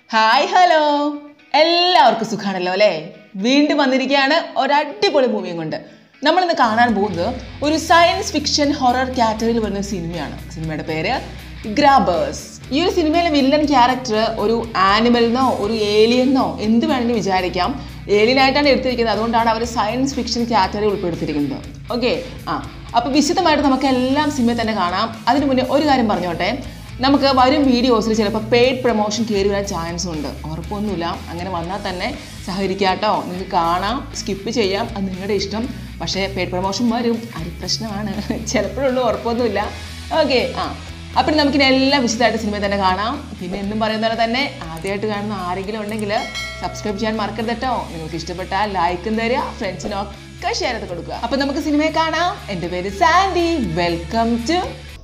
Hi hello എല്ലാവർക്കും സുഖാണല്ലോ അല്ലേ വീണ്ടും വന്നിരിക്കുകയാണ് ഒരടിപൊളി മൂവിയും കൊണ്ട് നമ്മളിന്ന് കാണാൻ പോകുന്നത് ഒരു സയൻസ് ഫിക്ഷൻ ഹൊറർ കാറ്റഗറിയിൽ വരുന്ന ഒരു സിനിമയാണ് സിനിമയുടെ പേര് ഗ്രാബേഴ്സ് ഈ ഒരു സിനിമയിലെ വില്ലൻ ക്യാരക്ടർ ഒരു ആനിമലിനോ ഒരു ഏലിയനോ എന്ത് വേണമെങ്കിലും വിചാരിക്കാം ഏലിയൻ ആയിട്ടാണ് എടുത്തിരിക്കുന്നത് അതുകൊണ്ടാണ് അവർ സയൻസ് ഫിക്ഷൻ കാറ്റഗറി ഉൾപ്പെടുത്തിയിരിക്കുന്നത് ഓക്കെ ആ അപ്പോൾ വിശദമായിട്ട് നമുക്ക് എല്ലാം സിനിമയിൽ തന്നെ കാണാം അതിനു മുന്നേ ഒരു കാര്യം പറഞ്ഞോട്ടെ നമുക്ക് വരും വീഡിയോസിൽ ചിലപ്പോൾ പെയ്ഡ് പ്രൊമോഷൻ കയറി വരാൻ ചാൻസ് ഉണ്ട് ഉറപ്പൊന്നുമില്ല അങ്ങനെ വന്നാൽ തന്നെ സഹകരിക്കാം കേട്ടോ നിങ്ങൾക്ക് കാണാം സ്കിപ്പ് ചെയ്യാം അത് നിങ്ങളുടെ ഇഷ്ടം പക്ഷേ പെയ്ഡ് പ്രൊമോഷൻ വരും അത് പ്രശ്നമാണ് ചിലപ്പോഴുള്ളൂ ഉറപ്പൊന്നുമില്ല ഓക്കെ ആ അപ്പം നമുക്കിനി എല്ലാം വിശദമായിട്ട് സിനിമ തന്നെ കാണാം പിന്നെ എന്നും പറയുന്ന പോലെ തന്നെ ആദ്യമായിട്ട് കാണുന്ന ആരെങ്കിലും ഉണ്ടെങ്കിൽ സബ്സ്ക്രൈബ് ചെയ്യാൻ മറക്കരുത് കേട്ടോ നിങ്ങൾക്ക് ഇഷ്ടപ്പെട്ടാൽ ലൈക്കും തരിക ഫ്രണ്ട്സിനൊക്കെ ഷെയർ ചെയ്ത് കൊടുക്കുക അപ്പം നമുക്ക് സിനിമയെ കാണാം എൻ്റെ പേര് സാൻഡി വെൽക്കം ടു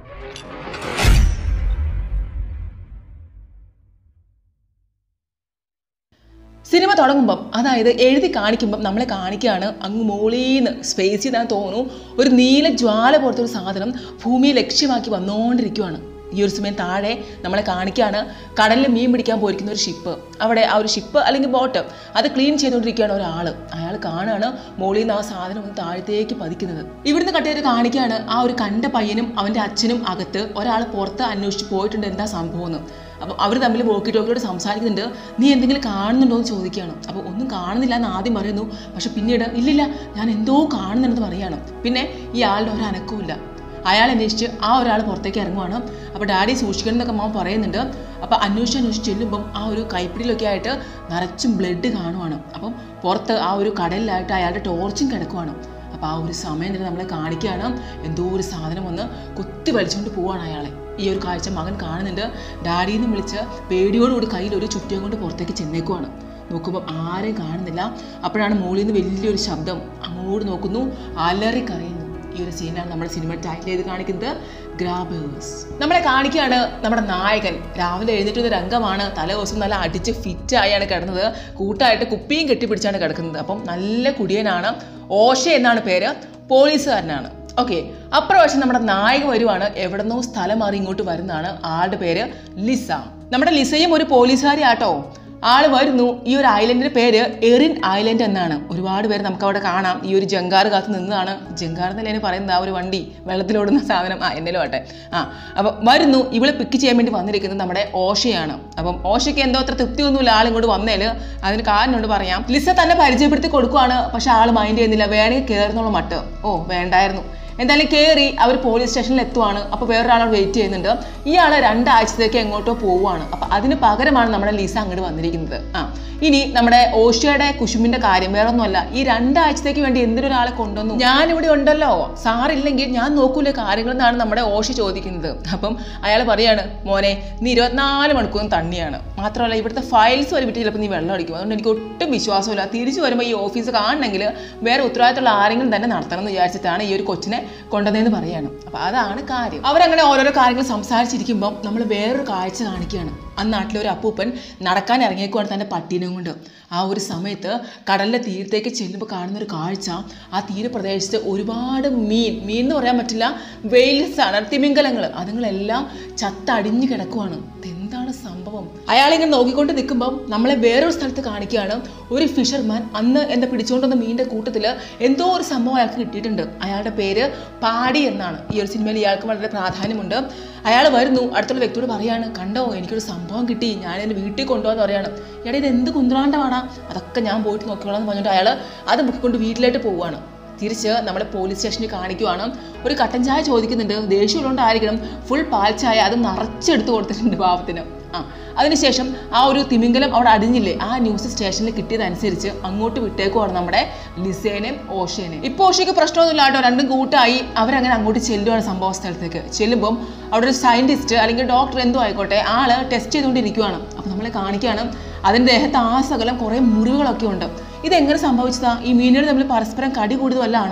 സിനിമ തുടങ്ങുമ്പം അതായത് എഴുതി കാണിക്കുമ്പം നമ്മളെ കാണിക്കുകയാണ് അങ്ങ് മോളീന്ന് സ്പേസ് ചെയ്താൽ തോന്നുന്നു ഒരു നീല ജ്വാല പോലത്തെ ഒരു സാധനം ഭൂമിയെ ലക്ഷ്യമാക്കി വന്നുകൊണ്ടിരിക്കുകയാണ് ഈ ഒരു സമയം താഴെ നമ്മളെ കാണിക്കുകയാണ് കടലിൽ മീൻ പിടിക്കാൻ പോയിരിക്കുന്ന ഒരു ഷിപ്പ് അവിടെ ആ ഒരു ഷിപ്പ് അല്ലെങ്കിൽ ബോട്ട് അത് ക്ലീൻ ചെയ്തുകൊണ്ടിരിക്കുകയാണ് ഒരാൾ അയാൾ കാണുകയാണ് മോളിൽ നിന്ന് ആ സാധനം ഒന്ന് താഴത്തേക്ക് പതിക്കുന്നത് ഇവിടുന്ന് കട്ടിയത് കാണിക്കുകയാണ് ആ ഒരു കണ്ട പയ്യനും അവൻ്റെ അച്ഛനും അകത്ത് ഒരാൾ പുറത്ത് അന്വേഷിച്ച് പോയിട്ടുണ്ട് എന്താ സംഭവം എന്ന് അപ്പോൾ അവർ തമ്മിൽ വോക്കി ടോക്കിയോട് സംസാരിക്കുന്നുണ്ട് നീ എന്തെങ്കിലും കാണുന്നുണ്ടോ എന്ന് ചോദിക്കുകയാണ് അപ്പോൾ ഒന്നും കാണുന്നില്ല എന്ന് ആദ്യം പറയുന്നു പക്ഷെ പിന്നീട് ഇല്ലില്ല ഞാൻ എന്തോ കാണുന്നുണ്ടെന്ന് പറയാണ് പിന്നെ ഈ ആളുടെ ഒരു അനക്കവുമില്ല അയാൾ അന്വേഷിച്ച് ആ ഒരാൾ പുറത്തേക്ക് ഇറങ്ങുവാണ് അപ്പോൾ ഡാഡി സൂക്ഷിക്കണം എന്നൊക്കെ അമ്മ പറയുന്നുണ്ട് അപ്പോൾ അന്വേഷിച്ച് അന്വേഷിച്ച് ചെല്ലുമ്പം ആ ഒരു കൈപ്പിടിയിലൊക്കെ ആയിട്ട് നിറച്ചും ബ്ലഡ് കാണുവാണ് അപ്പം പുറത്ത് ആ ഒരു കടലിലായിട്ട് അയാളുടെ ടോർച്ചും കിടക്കുവാണ് അപ്പോൾ ആ ഒരു സമയം തന്നെ നമ്മളെ കാണിക്കുകയാണ് എന്തോ ഒരു സാധനം വന്ന് കുത്തി വലിച്ചുകൊണ്ട് പോവാണ് അയാളെ ഈ ഒരു കാഴ്ച മകൻ കാണുന്നുണ്ട് ഡാഡിന്ന് വിളിച്ച് പേടിയോടുകൂടി കയ്യിൽ ഒരു ചുറ്റിയും കൊണ്ട് പുറത്തേക്ക് ചെന്നേക്കുവാണ് നോക്കുമ്പോൾ ആരെയും കാണുന്നില്ല അപ്പോഴാണ് മുകളിൽ നിന്ന് വലിയൊരു ശബ്ദം അങ്ങോട്ട് നോക്കുന്നു അലറി കരയുന്നു ഈ ഒരു സീനാണ് നമ്മുടെ സിനിമ ടൈറ്റിൽ ചെയ്ത് കാണിക്കുന്നത് ഗ്രാബേഴ്സ് നമ്മളെ കാണിക്കുകയാണ് നമ്മുടെ നായകൻ രാവിലെ എഴുന്നേറ്റുന്ന രംഗമാണ് തല ദിവസം നല്ല അടിച്ച് ഫിറ്റ് ആയാണ് കിടന്നത് കൂട്ടായിട്ട് കുപ്പിയും കെട്ടിപ്പിടിച്ചാണ് കിടക്കുന്നത് അപ്പം നല്ല കുടിയനാണ് ഓഷ എന്നാണ് പേര് പോലീസുകാരനാണ് ഓക്കെ അപ്രാവശ്യം നമ്മുടെ നായക വരുവാണ് എവിടെന്നോ സ്ഥലം മാറി ഇങ്ങോട്ട് വരുന്നതാണ് ആളുടെ പേര് ലിസ നമ്മുടെ ലിസയും ഒരു പോലീസുകാരി ആട്ടോ ആള് വരുന്നു ഈ ഒരു ഐലൻഡിന്റെ പേര് എറിൻ ഐലൻഡ് എന്നാണ് ഒരുപാട് പേര് നമുക്ക് അവിടെ കാണാം ഈ ഒരു ജങ്കാർ കാത്ത് നിന്നതാണ് ജങ്കാർ എന്നല്ലേ പറയുന്നത് ആ ഒരു വണ്ടി വെള്ളത്തിലോടുന്ന സാധനം ആ എന്നല്ലോ ആട്ടെ ആ അപ്പം വരുന്നു ഇവളെ പിക്ക് ചെയ്യാൻ വേണ്ടി വന്നിരിക്കുന്നത് നമ്മുടെ ഓഷയാണ് അപ്പം ഓഷയ്ക്ക് എന്തോ അത്ര തൃപ്തിയൊന്നുമില്ല ആൾ ഇങ്ങോട്ട് വന്നേല് അതിന് കാരണമുണ്ട് പറയാം ലിസ തന്നെ പരിചയപ്പെടുത്തി കൊടുക്കുവാണ് പക്ഷെ ആൾ മൈൻഡ് ചെയ്യുന്നില്ല വേണമെങ്കിൽ കയറുന്നുള്ള മട്ട് ഓ വേണ്ടായിരുന്നു എന്തായാലും കയറി അവർ പോലീസ് സ്റ്റേഷനിൽ എത്തുവാണ് അപ്പോൾ വേറൊരാൾ വെയിറ്റ് ചെയ്യുന്നുണ്ട് ഇയാൾ രണ്ടാഴ്ചത്തേക്ക് എങ്ങോട്ടോ പോവുകയാണ് അപ്പോൾ അതിന് പകരമാണ് നമ്മുടെ ലീസ അങ്ങോട്ട് വന്നിരിക്കുന്നത് ആ ഇനി നമ്മുടെ ഓഷ്യയുടെ കുശുമിന്റെ കാര്യം വേറെ ഒന്നുമല്ല ഈ രണ്ടാഴ്ചത്തേക്ക് വേണ്ടി എന്തിനൊരാളെ കൊണ്ടുവന്നു ഞാൻ ഇവിടെ ഉണ്ടല്ലോ സാറില്ലെങ്കിൽ ഞാൻ നോക്കൂലേ കാര്യങ്ങൾ എന്നാണ് നമ്മുടെ ഓഷ ചോദിക്കുന്നത് അപ്പം അയാൾ പറയാണ് മോനെ നീ ഇരുപത്തിനാല് മണിക്കൂറും തണ്ണിയാണ് മാത്രമല്ല ഇവിടുത്തെ ഫയൽസ് വരെ വിട്ട് ചിലപ്പോൾ നീ വെള്ളം അടിക്കും അതുകൊണ്ട് എനിക്ക് ഒട്ടും വിശ്വാസമില്ല തിരിച്ചു വരുമ്പോൾ ഈ ഓഫീസ് കാണണമെങ്കിൽ വേറെ ഉത്തരവാദിത്തമുള്ള ആരെങ്കിലും തന്നെ നടത്തണം എന്ന് വിചാരിച്ചിട്ടാണ് ഈ ഒരു കൊച്ചിനെ കൊണ്ടുവന്നതെന്ന് പറയാണ് അപ്പോൾ അതാണ് കാര്യം അവരങ്ങനെ ഓരോരോ കാര്യങ്ങൾ സംസാരിച്ചിരിക്കുമ്പോൾ നമ്മൾ വേറൊരു കാഴ്ച കാണിക്കുകയാണ് ആ നാട്ടിലെ ഒരു അപ്പൂപ്പൻ നടക്കാൻ ഇറങ്ങിയേക്കുവാണ് തൻ്റെ പട്ടീനെയും കൊണ്ട് ആ ഒരു സമയത്ത് കടലിൻ്റെ തീരത്തേക്ക് ചെല്ലുമ്പോൾ കാണുന്ന ഒരു കാഴ്ച ആ തീരപ്രദേശത്ത് ഒരുപാട് മീൻ മീൻ എന്ന് പറയാൻ പറ്റില്ല വെയിൽസ് ആണ് തിമിംഗലങ്ങൾ അതുങ്ങളെല്ലാം ചത്തടിഞ്ഞു കിടക്കുവാണ് എന്താണ് സംഭവം അയാളിങ്ങനെ നോക്കിക്കൊണ്ട് നിൽക്കുമ്പം നമ്മളെ വേറൊരു സ്ഥലത്ത് കാണിക്കുകയാണ് ഒരു ഫിഷർമാൻ അന്ന് എന്താ പിടിച്ചുകൊണ്ടുവന്ന മീനിന്റെ കൂട്ടത്തിൽ എന്തോ ഒരു സംഭവം അയാൾക്ക് കിട്ടിയിട്ടുണ്ട് അയാളുടെ പേര് പാടി എന്നാണ് ഈ ഒരു സിനിമയിൽ ഇയാൾക്ക് വളരെ പ്രാധാന്യമുണ്ട് അയാൾ വരുന്നു അടുത്തുള്ള വ്യക്തിയോട് പറയാണ് കണ്ടോ എനിക്കൊരു സംഭവം കിട്ടി ഞാൻ എൻ്റെ വീട്ടിൽ കൊണ്ടുപോകാന്ന് പറയാണ് എടാ ഇത് എന്ത് കുന്ത്രാണ്ടമാടാ അതൊക്കെ ഞാൻ പോയിട്ട് നോക്കിക്കോളാം എന്ന് പറഞ്ഞിട്ട് അയാൾ അത് മുക്കിക്കൊണ്ട് വീട്ടിലേക്ക് പോവുകയാണ് തിരിച്ച് നമ്മൾ പോലീസ് സ്റ്റേഷനിൽ കാണിക്കുവാണ് ഒരു കട്ടൻ ചായ ചോദിക്കുന്നുണ്ട് ദേഷ്യമുള്ളതുകൊണ്ടായിരിക്കണം ഫുൾ പാൽ ചായ അത് നിറച്ചെടുത്ത് കൊടുത്തിട്ടുണ്ട് പാവത്തിന് ആ അതിനുശേഷം ആ ഒരു തിമിംഗലം അവിടെ അടിഞ്ഞില്ലേ ആ ന്യൂസ് സ്റ്റേഷനിൽ കിട്ടിയതനുസരിച്ച് അങ്ങോട്ട് വിട്ടേക്കുവാണ് നമ്മുടെ ലിസേനെയും ഓഷേനെയും ഇപ്പോൾ ഓഷയ്ക്ക് പ്രശ്നമൊന്നുമില്ല കേട്ടോ രണ്ടും കൂട്ടായി അവരങ്ങനെ അങ്ങോട്ട് ചെല്ലുവാണ് സംഭവ സ്ഥലത്തേക്ക് ചെല്ലുമ്പം അവിടെ ഒരു സയന്റിസ്റ്റ് അല്ലെങ്കിൽ ഡോക്ടർ എന്തോ ആയിക്കോട്ടെ ആള് ടെസ്റ്റ് ചെയ്തുകൊണ്ടിരിക്കുവാണ് അപ്പോൾ നമ്മളെ കാണിക്കുകയാണ് അതിൻ്റെ ദേഹത്ത് ആ സകലം കുറേ മുറിവുകളൊക്കെ ഉണ്ട് ഇതെങ്ങനെ സംഭവിച്ചതാ ഈ മീനുകൾ തമ്മിൽ പരസ്പരം കടി കൂടുതലല്ലാണോ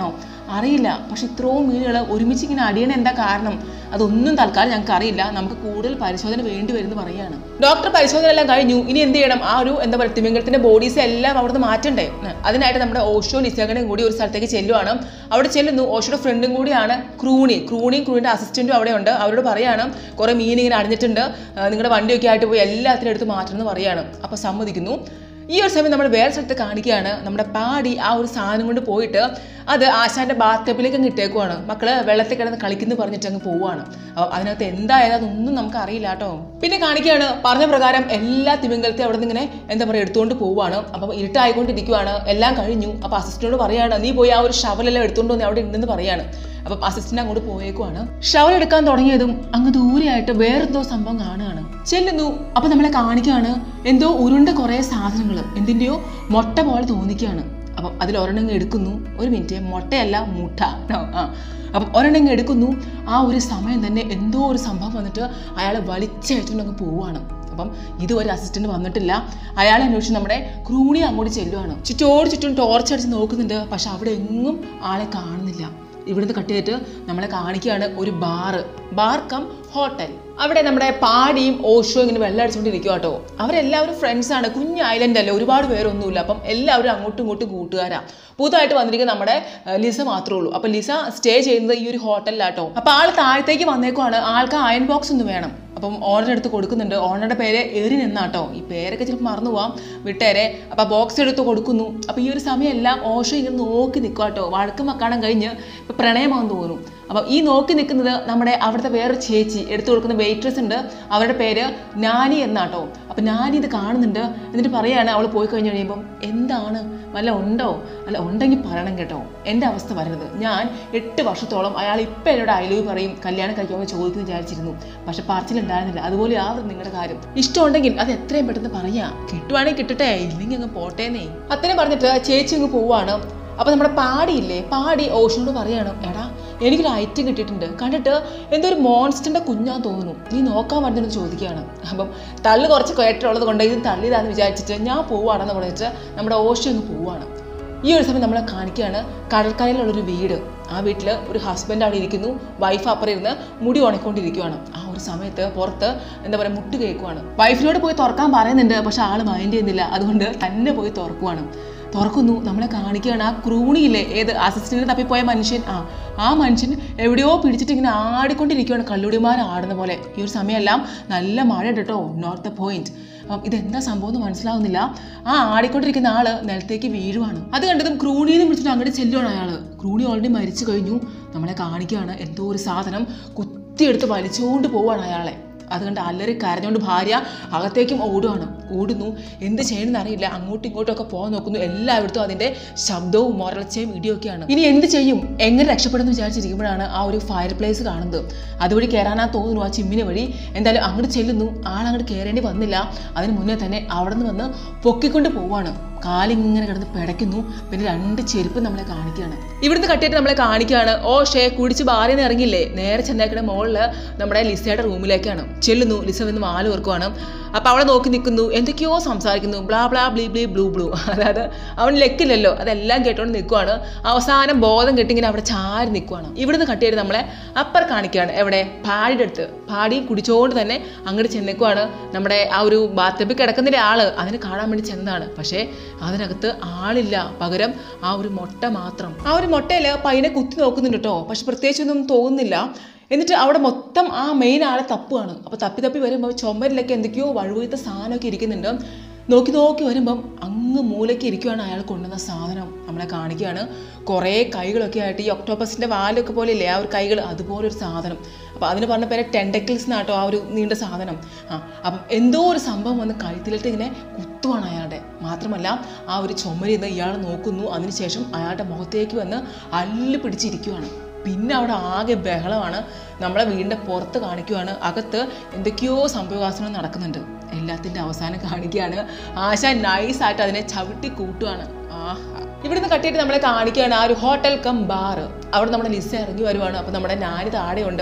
അറിയില്ല പക്ഷെ ഇത്രയും മീനുകൾ ഒരുമിച്ച് ഇങ്ങനെ അടിയണ എന്താ കാരണം അതൊന്നും തൽക്കാലം ഞങ്ങൾക്ക് അറിയില്ല നമുക്ക് കൂടുതൽ പരിശോധന വേണ്ടി വരുമെന്ന് പറയാണ് ഡോക്ടർ പരിശോധന എല്ലാം കഴിഞ്ഞു ഇനി എന്ത് ചെയ്യണം ആ ഒരു എന്താ പറയുക തിമിംഗലത്തിന്റെ ബോഡീസ് എല്ലാം അവിടുന്ന് മാറ്റണ്ടേ ഉം. അതിനായിട്ട് നമ്മുടെ ഓഷോ ലിസകനും കൂടി ഒരു സ്ഥലത്തേക്ക് ചെല്ലുവാണ് അവിടെ ചെല്ലുന്നു ഓഷോയുടെ ഫ്രണ്ടും കൂടിയാണ് ക്രൂണി ക്രൂണിയും ക്രൂണിന്റെ അസിസ്റ്റന്റും അവിടെ ഉണ്ട് അവരോട് പറയാണ് കുറെ മീൻ ഇങ്ങനെ അടിഞ്ഞിട്ടുണ്ട് ആ, നിങ്ങളുടെ വണ്ടിയൊക്കെ ആയിട്ട് പോയി എല്ലാത്തിനും എടുത്ത് മാറ്റണം എന്ന് പറയാണ് അപ്പൊ സമ്മതിക്കുന്നു ഈ ഒരു സമയം നമ്മൾ വേറെ സ്ഥലത്ത് കാണിക്കുകയാണ് നമ്മുടെ പാടി ആ ഒരു സാധനം കൊണ്ട് പോയിട്ട് അത് ആശാന്റെ ബാത്തപ്പിലേക്ക് അങ്ങ് ഇട്ടേക്കുവാണ് മക്കള് വെള്ളത്തിൽ കിടന്ന് കളിക്കുന്നു പറഞ്ഞിട്ട് അങ്ങ് പോവാണ് അപ്പം അതിനകത്ത് എന്തായാലും അതൊന്നും നമുക്ക് അറിയില്ല കേട്ടോ പിന്നെ കാണിക്കുകയാണ് പറഞ്ഞ പ്രകാരം എല്ലാ തിമിംഗലത്തെ അവിടെ നിന്ന് ഇങ്ങനെ എന്താ പറയുക എടുത്തുകൊണ്ട് പോവാണ് അപ്പം ഇരുട്ടായിക്കൊണ്ടിരിക്കുവാണ് എല്ലാം കഴിഞ്ഞു അപ്പം അസിസ്റ്റന്റോട് പറയാണ് നീ പോയി ആ ഒരു ഷവലെല്ലാം എടുത്തുകൊണ്ട് വന്ന് അവിടെ ഉണ്ടെന്ന് പറയാണ് അപ്പം അസിസ്റ്റന്റ് അങ്ങോട്ട് പോയേക്കുവാണ് ഷവൽ എടുക്കാൻ തുടങ്ങിയതും അങ്ങ് ദൂരെയായിട്ട് വേറെന്തോ സംഭവം കാണുകയാണ് ചെല്ലുന്നു അപ്പൊ നമ്മളെ കാണിക്കുകയാണ് എന്തോ ഉരുണ്ട കുറെ സാധനങ്ങൾ എന്തിന്റെയോ മുട്ട പോലെ തോന്നിക്കുകയാണ് അപ്പം അതിൽ ഒരെണ്ണം എടുക്കുന്നു ഒരു മിനിറ്റ് മുട്ടയല്ല മുട്ട ട്ടോ. ആ അപ്പം ഒരെണ്ണം എടുക്കുന്നു ആ ഒരു സമയം തന്നെ എന്തോ ഒരു സംഭവം വന്നിട്ട് അയാളെ വലിച്ചയച്ചുകൊണ്ട് അങ്ങ് പോവുകയാണ് അപ്പം ഇതുവരെ അസിസ്റ്റന്റ് വന്നിട്ടില്ല അയാളെ അന്വേഷിച്ച് നമ്മുടെ ക്രൂണി അങ്ങോട്ട് ചെല്ലുവാണ് ചുറ്റോട് ചുറ്റും ടോർച്ച് അടിച്ച് നോക്കുന്നുണ്ട് പക്ഷെ അവിടെ എങ്ങും ആളെ കാണുന്നില്ല ഇവിടുന്ന് കട്ട് ചെയ്തിട്ട് നമ്മളെ കാണിക്കുകയാണ് ഒരു ബാറ് ബാർ കം ഹോട്ടൽ അവിടെ നമ്മുടെ പാടിയും ഓഷോ ഇങ്ങനെ വെള്ളം അടിച്ചുകൊണ്ടിരിക്കുക കേട്ടോ അവരെല്ലാവരും ഫ്രണ്ട്സ് ആണ് കുഞ്ഞ് ഐലൻഡ് അല്ലേ ഒരുപാട് പേരൊന്നുമില്ല അപ്പം എല്ലാവരും അങ്ങോട്ടും ഇങ്ങോട്ടും കൂട്ടുകാരാ പുതുതായിട്ട് വന്നിരിക്കുന്ന നമ്മുടെ ഏഹ്, ലിസ മാത്രമേ ഉള്ളൂ അപ്പം ലിസ സ്റ്റേ ചെയ്യുന്നത് ഈ ഒരു ഹോട്ടലിലാട്ടോ അപ്പം ആൾ താഴത്തേക്ക് വന്നേക്കുവാണ് ആൾക്ക് അയൺ ബോക്സ് ഒന്ന് വേണം അപ്പം ഓണർ എടുത്ത് കൊടുക്കുന്നുണ്ട് ഓണറുടെ പേര് എറിൻ എന്നാട്ടോ ഈ പേരൊക്കെ ചിലപ്പോൾ മറന്നു പോവാം വിട്ടേരെ അപ്പം ബോക്സ് എടുത്ത് കൊടുക്കുന്നു അപ്പം ഈ ഒരു സമയമെല്ലാം ഓഷോ ഇങ്ങനെ നോക്കി നിൽക്കുക കേട്ടോ വഴക്കും മക്കാണം കഴിഞ്ഞ് ഇപ്പം പ്രണയമാണെന്ന് തോന്നുന്നു അപ്പം ഈ നോക്കി നിൽക്കുന്നത് നമ്മുടെ അവിടുത്തെ വേറൊരു ചേച്ചി എടുത്തു കൊടുക്കുന്ന വെയിട്രസ് ഉണ്ട് അവരുടെ പേര് നാനി എന്നാട്ടോ അപ്പം നാനി ഇത് കാണുന്നുണ്ട് എന്നിട്ട് പറയാണ് അവൾ പോയി കഴിഞ്ഞ് കഴിയുമ്പം എന്താണ് വല്ല ഉണ്ടോ അല്ല ഉണ്ടെങ്കിൽ പറയണം കേട്ടോ എൻ്റെ അവസ്ഥ വരരുത് ഞാൻ എട്ട് വർഷത്തോളം അയാൾ ഇപ്പം എന്നോട് അയലൂർ പറയും കല്യാണം കഴിക്കുമ്പോൾ ചോദിക്കുന്നു വിചാരിച്ചിരുന്നു പക്ഷെ പറച്ചിലുണ്ടായിരുന്നില്ല അതുപോലെ ആവും നിങ്ങളുടെ കാര്യം ഇഷ്ടമുണ്ടെങ്കിൽ അത് എത്രയും പെട്ടെന്ന് പറയാം കിട്ടുവാണെങ്കിൽ കിട്ടട്ടെ ഇല്ലെങ്കിൽ അങ്ങ് പോട്ടേന്നേ അത്രയും പറഞ്ഞിട്ട് ചേച്ചി അങ്ങ് പോവാണ് അപ്പൊ നമ്മുടെ പാടിയില്ലേ പാടി ഓഷനോട് പറയാണ് എടാ എനിക്കൊരു ഐറ്റം കിട്ടിയിട്ടുണ്ട് കണ്ടിട്ട് എന്തോ ഒരു മോൺസ്റ്ററിന്റെ കുഞ്ഞാന്ന് തോന്നുന്നു നീ നോക്കാൻ പറഞ്ഞെന്ന് ചോദിക്കുകയാണ് അപ്പം തള്ളു കുറച്ച് കയറ്റുള്ളത് കൊണ്ട് ഇത് തള്ളിയതാന്ന് വിചാരിച്ചിട്ട് ഞാൻ പോവാണെന്ന് പറഞ്ഞിട്ട് നമ്മുടെ ഓഷ അങ്ങ് പോവാണ് ഈ ഒരു സമയം നമ്മളെ കാണിക്കുകയാണ് കടൽക്കരയിലുള്ളൊരു വീട് ആ വീട്ടിൽ ഒരു ഹസ്ബൻഡ് അവിടെ ഇരിക്കുന്നു വൈഫ് അപ്പുറം ഇരുന്ന് മുടി ഉണക്കൊണ്ടിരിക്കുകയാണ് ആ ഒരു സമയത്ത് പുറത്ത് എന്താ പറയുക മുട്ട് കേൾക്കുവാണ് വൈഫിനോട് പോയി തുറക്കാൻ പറയുന്നുണ്ട് പക്ഷെ ആൾ മൈൻഡ് ചെയ്യുന്നില്ല അതുകൊണ്ട് തന്നെ പോയി തുറക്കുവാണ് തുറക്കുന്നു നമ്മളെ കാണിക്കുകയാണ് ആ ക്രൂണിയില്ലേ ഏത് അസിസ്റ്റന്റിന് തപ്പിപ്പോയ മനുഷ്യൻ ആ ആ മനുഷ്യൻ എവിടെയോ പിടിച്ചിട്ട് ഇങ്ങനെ ആടിക്കൊണ്ടിരിക്കുകയാണ് കള്ളുടിമാർ ആടുന്ന പോലെ ഈ ഒരു സമയമെല്ലാം നല്ല മഴ ഉണ്ട് കേട്ടോ നോട്ട് ദ പോയിന്റ് അപ്പം ഇതെന്താ സംഭവം എന്ന് മനസ്സിലാവുന്നില്ല ആ ആടിക്കൊണ്ടിരിക്കുന്ന ആള് നിലത്തേക്ക് വീഴുവാണ് അത് കണ്ടതും ക്രൂണിന്ന് വിളിച്ചിട്ട് അങ്ങോട്ട് ചെല്ലുവാണ് അയാള് ക്രൂണി ഓൾറെഡി മരിച്ചു കഴിഞ്ഞു നമ്മളെ കാണിക്കുകയാണ് എന്തോ ഒരു സാധനം കുത്തിയെടുത്ത് വലിച്ചുകൊണ്ട് പോവാണ് അയാളെ അതുകൊണ്ട് അല്ലറി കരഞ്ഞുകൊണ്ട് ഭാര്യ അകത്തേക്കും ഓടുവാണ് ഓടുന്നു എന്ത് ചെയ്യണമെന്ന് അറിയില്ല അങ്ങോട്ടും ഇങ്ങോട്ടും ഒക്കെ പോകാൻ നോക്കുന്നു എല്ലായിടത്തും അതിന്റെ ശബ്ദവും മുരൾച്ചയും ഇടിയൊക്കെയാണ് ഇനി എന്ത് ചെയ്യും എങ്ങനെ രക്ഷപ്പെടുമെന്ന് വിചാരിച്ചിരിക്കുമ്പോഴാണ് ആ ഒരു ഫയർ പ്ലേസ് കാണുന്നത് അതുവഴി കയറാനാ തോന്നുന്നു ആ ചിമ്മിന് വഴി എന്തായാലും അങ്ങോട്ട് ചെല്ലുന്നു ആളങ്ങോട്ട് കയറേണ്ടി വന്നില്ല അതിന് മുന്നേ തന്നെ അവിടെ നിന്ന് വന്ന് പൊക്കിക്കൊണ്ട് പോവാണ് കാലിങ്ങനെ കിടന്ന് പിടയ്ക്കുന്നു പിന്നെ രണ്ട് ചെരുപ്പ് നമ്മളെ കാണിക്കുകയാണ് ഇവിടുന്ന് കട്ടിയിട്ട് നമ്മളെ കാണിക്കുകയാണ് ഓ ഷേ കുടിച്ച് ബാറിന്ന് ഇറങ്ങില്ലേ നേരെ ചെന്നേക്കണ മുകളിൽ നമ്മുടെ ലിസയുടെ റൂമിലേക്കാണ് ചെല്ലുന്നു ലിസ വന്ന് മാല ഓർക്കുവാണ് അപ്പോൾ അവളെ നോക്കി നിൽക്കുന്നു എന്തൊക്കെയോ സംസാരിക്കുന്നു ബ്ലാ ബ്ലാ ബ്ലീ ബ്ലീ ബ്ലൂ ബ്ലൂ അതായത് അവൻ ലെക്കില്ലല്ലോ അതെല്ലാം കേട്ടോണ്ട് നിൽക്കുവാണ് അവസാനം ബോധം കെട്ടിങ്ങനെ അവിടെ ചാരി നിൽക്കുവാണ് ഇവിടുന്ന് കട്ടിയിട്ട് നമ്മളെ അപ്പർ കാണിക്കുകയാണ് എവിടെ പാടിയുടെ അടുത്ത് പാടി കുടിച്ചോണ്ട് തന്നെ അങ്ങോട്ട് ചെന്നേക്കുവാണ് നമ്മുടെ ആ ഒരു ബാത്തബിൽ കിടക്കുന്നതിൻ്റെ ആള് അതിന് കാണാൻ വേണ്ടി ചെന്നതാണ് പക്ഷേ അതിനകത്ത് ആളില്ല പകരം ആ ഒരു മുട്ട മാത്രം ആ ഒരു മുട്ടയിൽ പയ്യനെ കുത്തി നോക്കുന്നുണ്ട് കേട്ടോ പക്ഷെ പ്രത്യേകിച്ചൊന്നും തോന്നുന്നില്ല എന്നിട്ട് അവിടെ മൊത്തം ആ മെയിൻ ആളെ തപ്പുകയാണ് അപ്പോൾ തപ്പി തപ്പി വരുമ്പോൾ ചുമരിലൊക്കെ എന്തൊക്കെയോ വഴുവഴുത്ത സാധനമൊക്കെ ഇരിക്കുന്നുണ്ട് നോക്കി നോക്കി വരുമ്പം അങ്ങ് മൂലയ്ക്ക് ഇരിക്കുവാണ് അയാൾ കൊണ്ടുവന്ന സാധനം നമ്മളെ കാണിക്കുകയാണ് കുറേ കൈകളൊക്കെ ആയിട്ട് ഈ ഒക്ടോപ്പസിൻ്റെ വാലൊക്കെ പോലെ ഇല്ലേ ആ ഒരു കൈകൾ അതുപോലെ ഒരു സാധനം അപ്പോൾ അതിന് പറഞ്ഞ പേര് ടെൻഡക്കിൾസ് എന്നാട്ടോ ആ ഒരു നീണ്ട സാധനം ആ അപ്പം എന്തോ ഒരു സംഭവം വന്ന് കഴുത്തിലിട്ട് ഇങ്ങനെ കുത്തുവാണ് അയാളുടെ മാത്രമല്ല ആ ഒരു ചുമരിൽ നിന്ന് ഇയാൾ നോക്കുന്നു അതിനുശേഷം അയാളുടെ മുഖത്തേക്ക് വന്ന് അല്ല് പിടിച്ചിരിക്കുവാണ് പിന്നെ അവിടെ ആകെ ബഹളമാണ് നമ്മളെ വീടിൻ്റെ പുറത്ത് കാണിക്കുവാണ് അകത്ത് എന്തൊക്കെയോ സംഭവവികാസങ്ങൾ നടക്കുന്നുണ്ട് എല്ലാത്തിൻ്റെ അവസാനം കാണിക്കുകയാണ് ആശ നൈസായിട്ട് അതിനെ ചവിട്ടി കൂട്ടുവാണ് ആഹാ ഇവിടുന്ന് കട്ടിയിട്ട് നമ്മളെ കാണിക്കുകയാണ് ആ ഒരു ഹോട്ടൽ കം ബാർ അവിടെ നമ്മുടെ ലിസ ഇറങ്ങി വരുവാണ് അപ്പോൾ നമ്മുടെ നാനി താഴെയുണ്ട്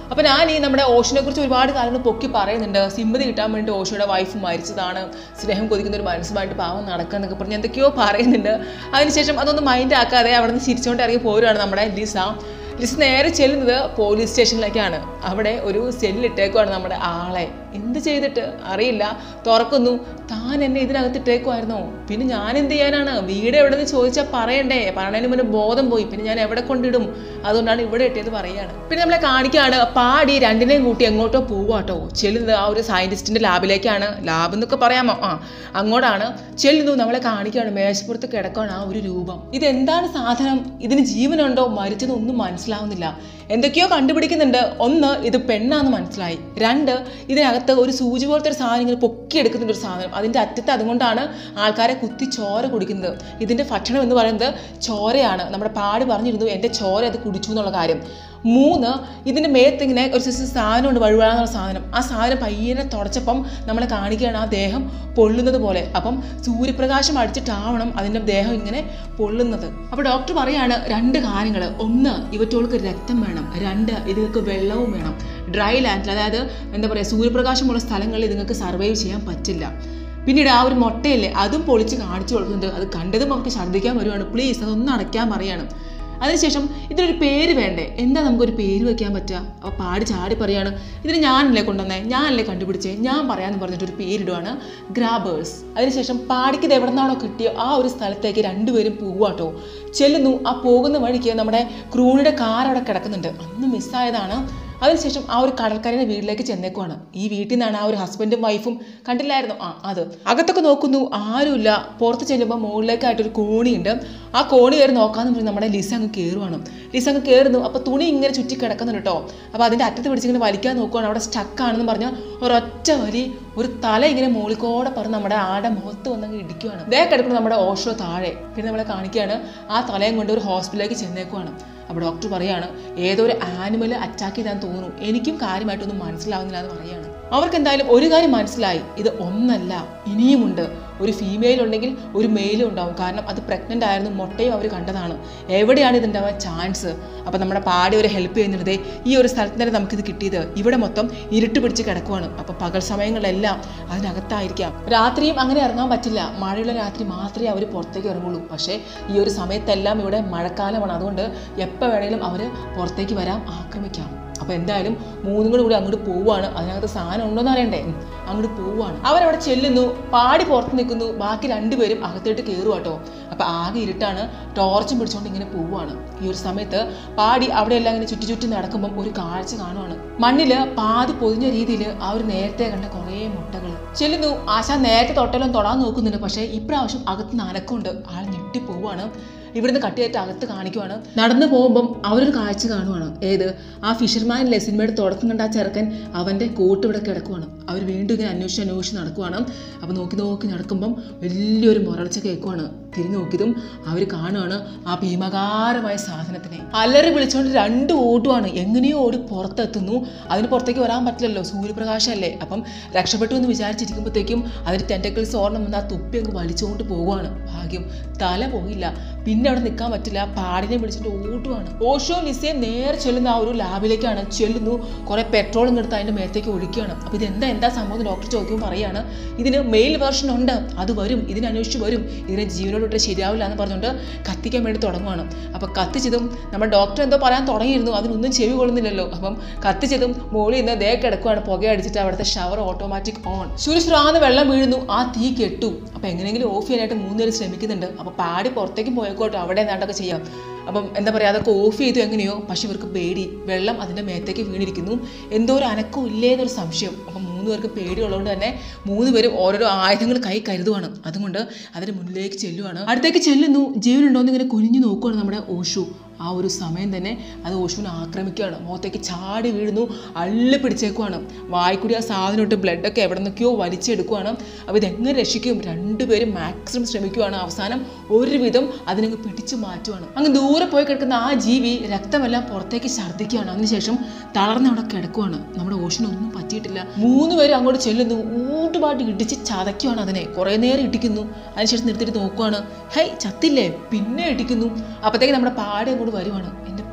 അപ്പൊ ഞാൻ ഈ നമ്മുടെ ഓഷനെ കുറിച്ച് ഒരുപാട് കാര്യങ്ങൾ പൊക്കി പറയുന്നുണ്ട് സിമ്പതി കിട്ടാൻ വേണ്ടി ഓഷയുടെ വൈഫ് മരിച്ചതാണ് സ്നേഹം കൊതിക്കുന്ന ഒരു മനസ്സുമായിട്ട് പാവം നടക്കുക എന്നൊക്കെ പറഞ്ഞ് എന്തൊക്കെയോ പറയുന്നുണ്ട് അതിനുശേഷം അതൊന്നും മൈൻഡ് ആക്കാതെ അവിടെ നിന്ന് ചിരിച്ചുകൊണ്ട് ഇറങ്ങി പോരുകയാണ് നമ്മുടെ ലിസ ലിസ് നേരെ ചെല്ലുന്നത് പോലീസ് സ്റ്റേഷനിലേക്കാണ് അവിടെ ഒരു സെല്ലിട്ടേക്കുവാണ് നമ്മുടെ ആളെ എന്ത് ചെയ്തിട്ട് അറിയില്ല തുറക്കുന്നു താൻ എന്നെ ഇതിനകത്തിട്ടേക്കുമായിരുന്നോ പിന്നെ ഞാൻ എന്ത് ചെയ്യാനാണ് വീട് എവിടെ നിന്ന് ചോദിച്ചാൽ പറയണ്ടേ പറയണതിന് മുന്നേ ബോധം പോയി പിന്നെ ഞാൻ എവിടെ കൊണ്ടിടും അതുകൊണ്ടാണ് ഇവിടെ ഇട്ടത് പറയാണ് പിന്നെ നമ്മളെ കാണിക്കാണ് പാടി രണ്ടിനെയും കൂട്ടി എങ്ങോട്ടോ പോവാട്ടോ ചെല്ലുന്നത് ആ ഒരു സയന്റിസ്റ്റിന്റെ ലാബിലേക്കാണ് ലാബ് എന്നൊക്കെ പറയാമോ ആ അങ്ങോട്ടാണ് ചെല്ലുന്നു നമ്മളെ കാണിക്കുകയാണ് മേശപ്പുറത്ത് കിടക്കുകയാണ് ആ ഒരു രൂപം ഇതെന്താണ് സാധനം ഇതിന് ജീവനുണ്ടോ മരിച്ചത് ഒന്നും മനസ്സിലാവുന്നില്ല എന്തൊക്കെയോ കണ്ടുപിടിക്കുന്നുണ്ട് ഒന്ന് ഇത് പെണ്ണാന്ന് മനസ്സിലായി രണ്ട് ഇതിനകത്ത് ഒരു സൂചി പോലത്തെ ഒരു സാധനം ഇങ്ങനെ പൊക്കിയെടുക്കുന്ന ഒരു സാധനം അതിൻ്റെ അറ്റത്ത് അതുകൊണ്ടാണ് ആൾക്കാരെ കുത്തി ചോര കുടിക്കുന്നത് ഇതിൻ്റെ ഭക്ഷണം എന്ന് പറയുന്നത് ചോരയാണ് നമ്മുടെ പാട് പറഞ്ഞിരുന്നു എൻ്റെ ചോര അത് കുടിച്ചു എന്നുള്ള കാര്യം മൂന്ന് ഇതിൻ്റെ മേത്തിങ്ങനെ ഒരു സിസ് സാധനമുണ്ട് വഴുവഴാന്നുള്ള സാധനം ആ സാധനം പയ്യനെ തുടച്ചപ്പം നമ്മളെ കാണിക്കുകയാണ് ആ ദേഹം പൊള്ളുന്നത് പോലെ അപ്പം സൂര്യപ്രകാശം അടിച്ചിട്ടാവണം അതിൻ്റെ ദേഹം ഇങ്ങനെ പൊള്ളുന്നത് അപ്പോൾ ഡോക്ടർ പറയാണ് രണ്ട് കാര്യങ്ങൾ ഒന്ന് ഇവറ്റോൾക്ക് രക്തം വേണം രണ്ട് ഇതുങ്ങൾക്ക് വെള്ളവും വേണം ഡ്രൈ ലാൻഡിൽ അതായത് എന്താ പറയുക സൂര്യപ്രകാശമുള്ള സ്ഥലങ്ങളിൽ ഇതുങ്ങൾക്ക് സർവൈവ് ചെയ്യാൻ പറ്റില്ല പിന്നീട് ആ ഒരു മുട്ടയല്ലേ അതും പൊളിച്ച് കാണിച്ചു കൊടുക്കുന്നുണ്ട് അത് കണ്ടതും അവർക്ക് ഛർദ്ദിക്കാൻ വരുവാണ് പ്ലീസ് അതൊന്ന് അടയ്ക്കാൻ പറയാണ് അതിനുശേഷം ഇതിനൊരു പേര് വേണ്ടേ എന്താ നമുക്കൊരു പേര് വെക്കാൻ പറ്റുക അപ്പോൾ പാടി ചാടി പറയാണ് ഇതിന് ഞാനല്ലേ കൊണ്ടുവന്നേ ഞാനല്ലേ കണ്ടുപിടിച്ചേ ഞാൻ പറയാമെന്ന് പറഞ്ഞിട്ട് ഒരു പേരിടുവാണ് ഗ്രാബേഴ്സ് അതിനുശേഷം പാടിക്ക് ഇത് എവിടെ നിന്നാണോ കിട്ടിയോ ആ ഒരു സ്ഥലത്തേക്ക് രണ്ടുപേരും പോവാട്ടോ ചെല്ലുന്നു ആ പോകുന്ന വഴിക്ക് നമ്മുടെ ക്രൂണിയുടെ കാർ അവിടെ കിടക്കുന്നുണ്ട് അന്ന് മിസ്സായതാണ് അതിനുശേഷം ആ ഒരു കടൽക്കരയുടെ വീട്ടിലേക്ക് ചെന്നേക്കുവാണ് ഈ വീട്ടിൽ നിന്നാണ് ആ ഒരു ഹസ്ബൻഡും വൈഫും കണ്ടില്ലായിരുന്നു ആ അത് അകത്തൊക്കെ നോക്കുന്നു ആരുമില്ല പുറത്ത് ചെല്ലുമ്പോൾ മുകളിലേക്കായിട്ടൊരു കോണിയുണ്ട് ആ കോണി കയറി നോക്കാന്ന് പറഞ്ഞ് നമ്മുടെ ലിസ അങ്ങ് കയറുവാണ് ലിസ അങ്ങ് കയറുന്നു അപ്പോൾ തുണി ഇങ്ങനെ ചുറ്റി കിടക്കുന്നുണ്ട് കേട്ടോ അപ്പോൾ അതിൻ്റെ അറ്റത്ത് പിടിച്ചിങ്ങനെ വലിക്കാൻ നോക്കുവാണ് അവിടെ സ്റ്റക്കാണെന്ന് പറഞ്ഞ് ഒരൊറ്റ വലി ഒരു തല ഇങ്ങനെ മുകളിക്കോടെ പറഞ്ഞ് നമ്മുടെ ആടെ മുഖത്ത് വന്നങ്ങ് ഇടിക്കുവാണ് ദേ കിടക്കുന്നു നമ്മുടെ ഓഷോ താഴെ പിന്നെ നമ്മളെ കാണിക്കുകയാണ് ആ തലയും കൊണ്ട് ഒരു ഹോസ്പിറ്റലിലേക്ക് ചെന്നേക്കുവാണ് അപ്പോൾ ഡോക്ടർ പറയാണ് ഏതോ ഒരു ആനിമൽ അറ്റാക്ക് ചെയ്താന്ന് തോന്നുന്നു എനിക്കും കാര്യമായിട്ടൊന്നും മനസ്സിലാവുന്നില്ല എന്ന് പറയാണ് അവർക്ക് എന്തായാലും ഒരു കാര്യം മനസ്സിലായി ഇത് ഒന്നല്ല ഇനിയുമുണ്ട് ഒരു ഫീമെയിൽ ഉണ്ടെങ്കിൽ ഒരു മെയിലും ഉണ്ടാവും കാരണം അത് പ്രഗ്നൻ്റ് ആയിരുന്നു മുട്ടയും അവർ കണ്ടതാണ് എവിടെയാണ് ഇത് ഉണ്ടാവാൻ ചാൻസ് അപ്പോൾ നമ്മുടെ പാടി ഒരു ഹെൽപ്പ് ചെയ്യുന്നത് ഈ ഒരു സ്ഥലത്ത് തന്നെ നമുക്കിത് കിട്ടിയത് ഇവിടെ മൊത്തം ഇരുട്ട് പിടിച്ച് കിടക്കുവാണ് അപ്പോൾ പകൽ സമയങ്ങളിലെല്ലാം അതിനകത്തായിരിക്കാം രാത്രിയും അങ്ങനെ ഇറങ്ങാൻ പറ്റില്ല മഴയുള്ള രാത്രി മാത്രമേ അവർ പുറത്തേക്ക് ഇറങ്ങുള്ളൂ പക്ഷേ ഈ ഒരു സമയത്തെല്ലാം ഇവിടെ മഴക്കാലമാണ് അതുകൊണ്ട് എപ്പോൾ വേണമെങ്കിലും അവർ പുറത്തേക്ക് വരാം ആക്രമിക്കാം അപ്പോൾ എന്തായാലും മൂന്നും കൂടി കൂടി അങ്ങോട്ട് പോവുകയാണ് അതിനകത്ത് സാധനം ഉണ്ടോന്ന് അറിയണ്ടേ ഉം. അങ്ങോട്ട് പോവുകയാണ് അവരവിടെ ചെല്ലുന്നു പാടി പുറത്ത് നിൽക്കുന്നു ബാക്കി രണ്ടുപേരും അകത്തോട്ട് കയറുക കേട്ടോ അപ്പോൾ ആകെ ഇരുട്ടാണ് ടോർച്ചും പിടിച്ചുകൊണ്ട് ഇങ്ങനെ പോവുകയാണ് ഈ ഒരു സമയത്ത് പാടി അവിടെയെല്ലാം ഇങ്ങനെ ചുറ്റി ചുറ്റി നടക്കുമ്പം ഒരു കാഴ്ച കാണുവാണ് മണ്ണില് പാതി പൊതിഞ്ഞ രീതിയിൽ ആ ഒരു നേരത്തെ കണ്ട കുറേ മുട്ടകൾ ചെല്ലുന്നു ആശ നേരത്തെ തൊട്ടെല്ലാം തൊടാൻ നോക്കുന്നുണ്ട് പക്ഷേ ഇപ്രാവശ്യം അകത്ത് നനക്കുണ്ട് ആൾ ഞെട്ടി പോവുകയാണ് ഇവിടുന്ന് കട്ടിയായിട്ട് അകത്ത് കാണിക്കുവാണ് നടന്നു പോകുമ്പം അവരൊരു കാഴ്ച കാണുവാണ് ഏത് ആ ഫിഷർമാനിലെ സിനിമയുടെ തുടക്കം കണ്ട ആ ചെറുക്കൻ അവൻ്റെ കോട്ട് ഇവിടെ കിടക്കുവാണ് അവർ വീണ്ടും ഇങ്ങനെ അന്വേഷിച്ച് അന്വേഷിച്ച് നടക്കുവാണ് അപ്പോൾ നോക്കി നോക്കി നടക്കുമ്പം വലിയൊരു മുരൾച്ച കേൾക്കുവാണ് തിരിഞ്ഞു നോക്കിയതും അവർ കാണുവാണ് ആ ഭീമകാരമായ സാധനത്തിനെ അലറി വിളിച്ചുകൊണ്ട് രണ്ട് ഓടുവാണ് എങ്ങനെയോ ഓടി പുറത്തെത്തുന്നു അതിന് പുറത്തേക്ക് വരാൻ പറ്റില്ലല്ലോ സൂര്യപ്രകാശമല്ലേ അപ്പം രക്ഷപ്പെട്ടു എന്ന് വിചാരിച്ചിരിക്കുമ്പോഴത്തേക്കും അതിന് ടെൻറ്റക്കിൾസ് ഓർണം വന്ന് ആ തുപ്പി അങ്ങ് വലിച്ചുകൊണ്ട് പോവുകയാണ് ഭാഗ്യം തല പോയില്ല പിന്നെ അവിടെ നിൽക്കാൻ പറ്റില്ല പാടിനെ വിളിച്ചിട്ട് ഓടുവാണ് ഓഷോ ലിസയും നേരെ ചെല്ലുന്ന ആ ഒരു ലാബിലേക്കാണ് ചെല്ലുന്നു കുറെ പെട്രോളും എടുത്ത് അതിൻ്റെ മേത്തേക്ക് ഒഴിക്കുകയാണ് അപ്പോൾ ഇതെന്താ എന്താ സംഭവം എന്ന് ഡോക്ടർ ചോദിക്കുമ്പോൾ പറയാണ് ഇതിന് മെയിൽ വെർഷൻ ഉണ്ട് അത് വരും ഇതിനെ അന്വേഷിച്ച് വരും ഇതിനെ ജീവനോട് വിട്ട് ശരിയാവില്ല എന്ന് പറഞ്ഞുകൊണ്ട് കത്തിക്കാൻ വേണ്ടി തുടങ്ങുവാണ് അപ്പോൾ കത്തിച്ചതും നമ്മുടെ ഡോക്ടർ എന്തോ പറയാൻ തുടങ്ങിയിരുന്നു അതിനൊന്നും ചെവി കൊള്ളുന്നില്ലല്ലോ അപ്പം കത്തിച്ചതും മോളിൽ നിന്ന് ദേ കിടക്കുവാണ് പുകയടിച്ചിട്ട് അവിടുത്തെ ഷവർ ഓട്ടോമാറ്റിക് ഓൺ ശുരുശ്രാന്ന് വെള്ളം വീഴുന്നു ആ തീ കെട്ടു അപ്പോൾ എങ്ങനെയെങ്കിലും ഓഫ് ചെയ്യാനായിട്ട് മൂന്നുപേര് ശ്രമിക്കുന്നുണ്ട് അപ്പോൾ പാടി പുറത്തേക്ക് പോയേക്കോട്ടെ അവിടെ എന്താണ്ടൊക്കെ ചെയ്യാം അപ്പം എന്താ പറയുക അതൊക്കെ ഓഫ് ചെയ്തു എങ്ങനെയോ പക്ഷെ ഇവർക്ക് പേടി വെള്ളം അതിൻ്റെ മേത്തേക്ക് വീണിരിക്കുന്നു എന്തോ ഒരു അനക്കം ഇല്ലേ എന്നൊരു സംശയം അപ്പം മൂന്ന് പേർക്ക് പേടിയുള്ളതുകൊണ്ട് തന്നെ മൂന്ന് പേരും ഓരോരോ ആയുധങ്ങൾ കൈ കരുതുവാണ് അതുകൊണ്ട് അതിന് മുന്നിലേക്ക് ചെല്ലുവാണ് അടുത്തേക്ക് ചെല്ലുന്നു ജീവനുണ്ടോ എന്ന് ഇങ്ങനെ കുനിഞ്ഞു നോക്കുവാണ് നമ്മുടെ ഓഷു ആ ഒരു സമയം തന്നെ അത് ഓഷുവിനെ ആക്രമിക്കുകയാണ് മുഖത്തേക്ക് ചാടി വീഴുന്നു അള്ളി പിടിച്ചേക്കുവാണ് വായിക്കൂടി ആ സാധനം ഇട്ട് ബ്ലഡൊക്കെ എവിടെ നിന്നൊക്കെയോ വലിച്ചെടുക്കുവാണ് അപ്പോൾ ഇതെങ്ങനെ രക്ഷിക്കും രണ്ടുപേരും മാക്സിമം ശ്രമിക്കുവാണ് അവസാനം ഒരുവിധം അതിനങ്ങ് പിടിച്ചു മാറ്റുവാണ് അങ്ങ് ദൂരെ പോയി കിടക്കുന്ന ആ ജീവി രക്തമെല്ലാം പുറത്തേക്ക് ഛർദ്ദിക്കുകയാണ് അതിനുശേഷം തളർന്ന് അവിടെ കിടക്കുവാണ് നമ്മുടെ ഓഷനൊന്നും പറ്റിയിട്ടില്ല മൂന്ന് പേരും അങ്ങോട്ട് ചെല്ലുന്നു ഊട്ടുപാട്ട് ഇടിച്ച് ചതയ്ക്കുവാണ് അതിനെ കുറേ നേരം ഇടിക്കുന്നു അതിനുശേഷം നിർത്തിയിട്ട് നോക്കുവാണ് ഹൈ ചത്തില്ലേ പിന്നെ ഇടിക്കുന്നു അപ്പോഴത്തേക്ക് നമ്മുടെ പാടെ അങ്ങോട്ട് വരുവാണ് എൻ്റെ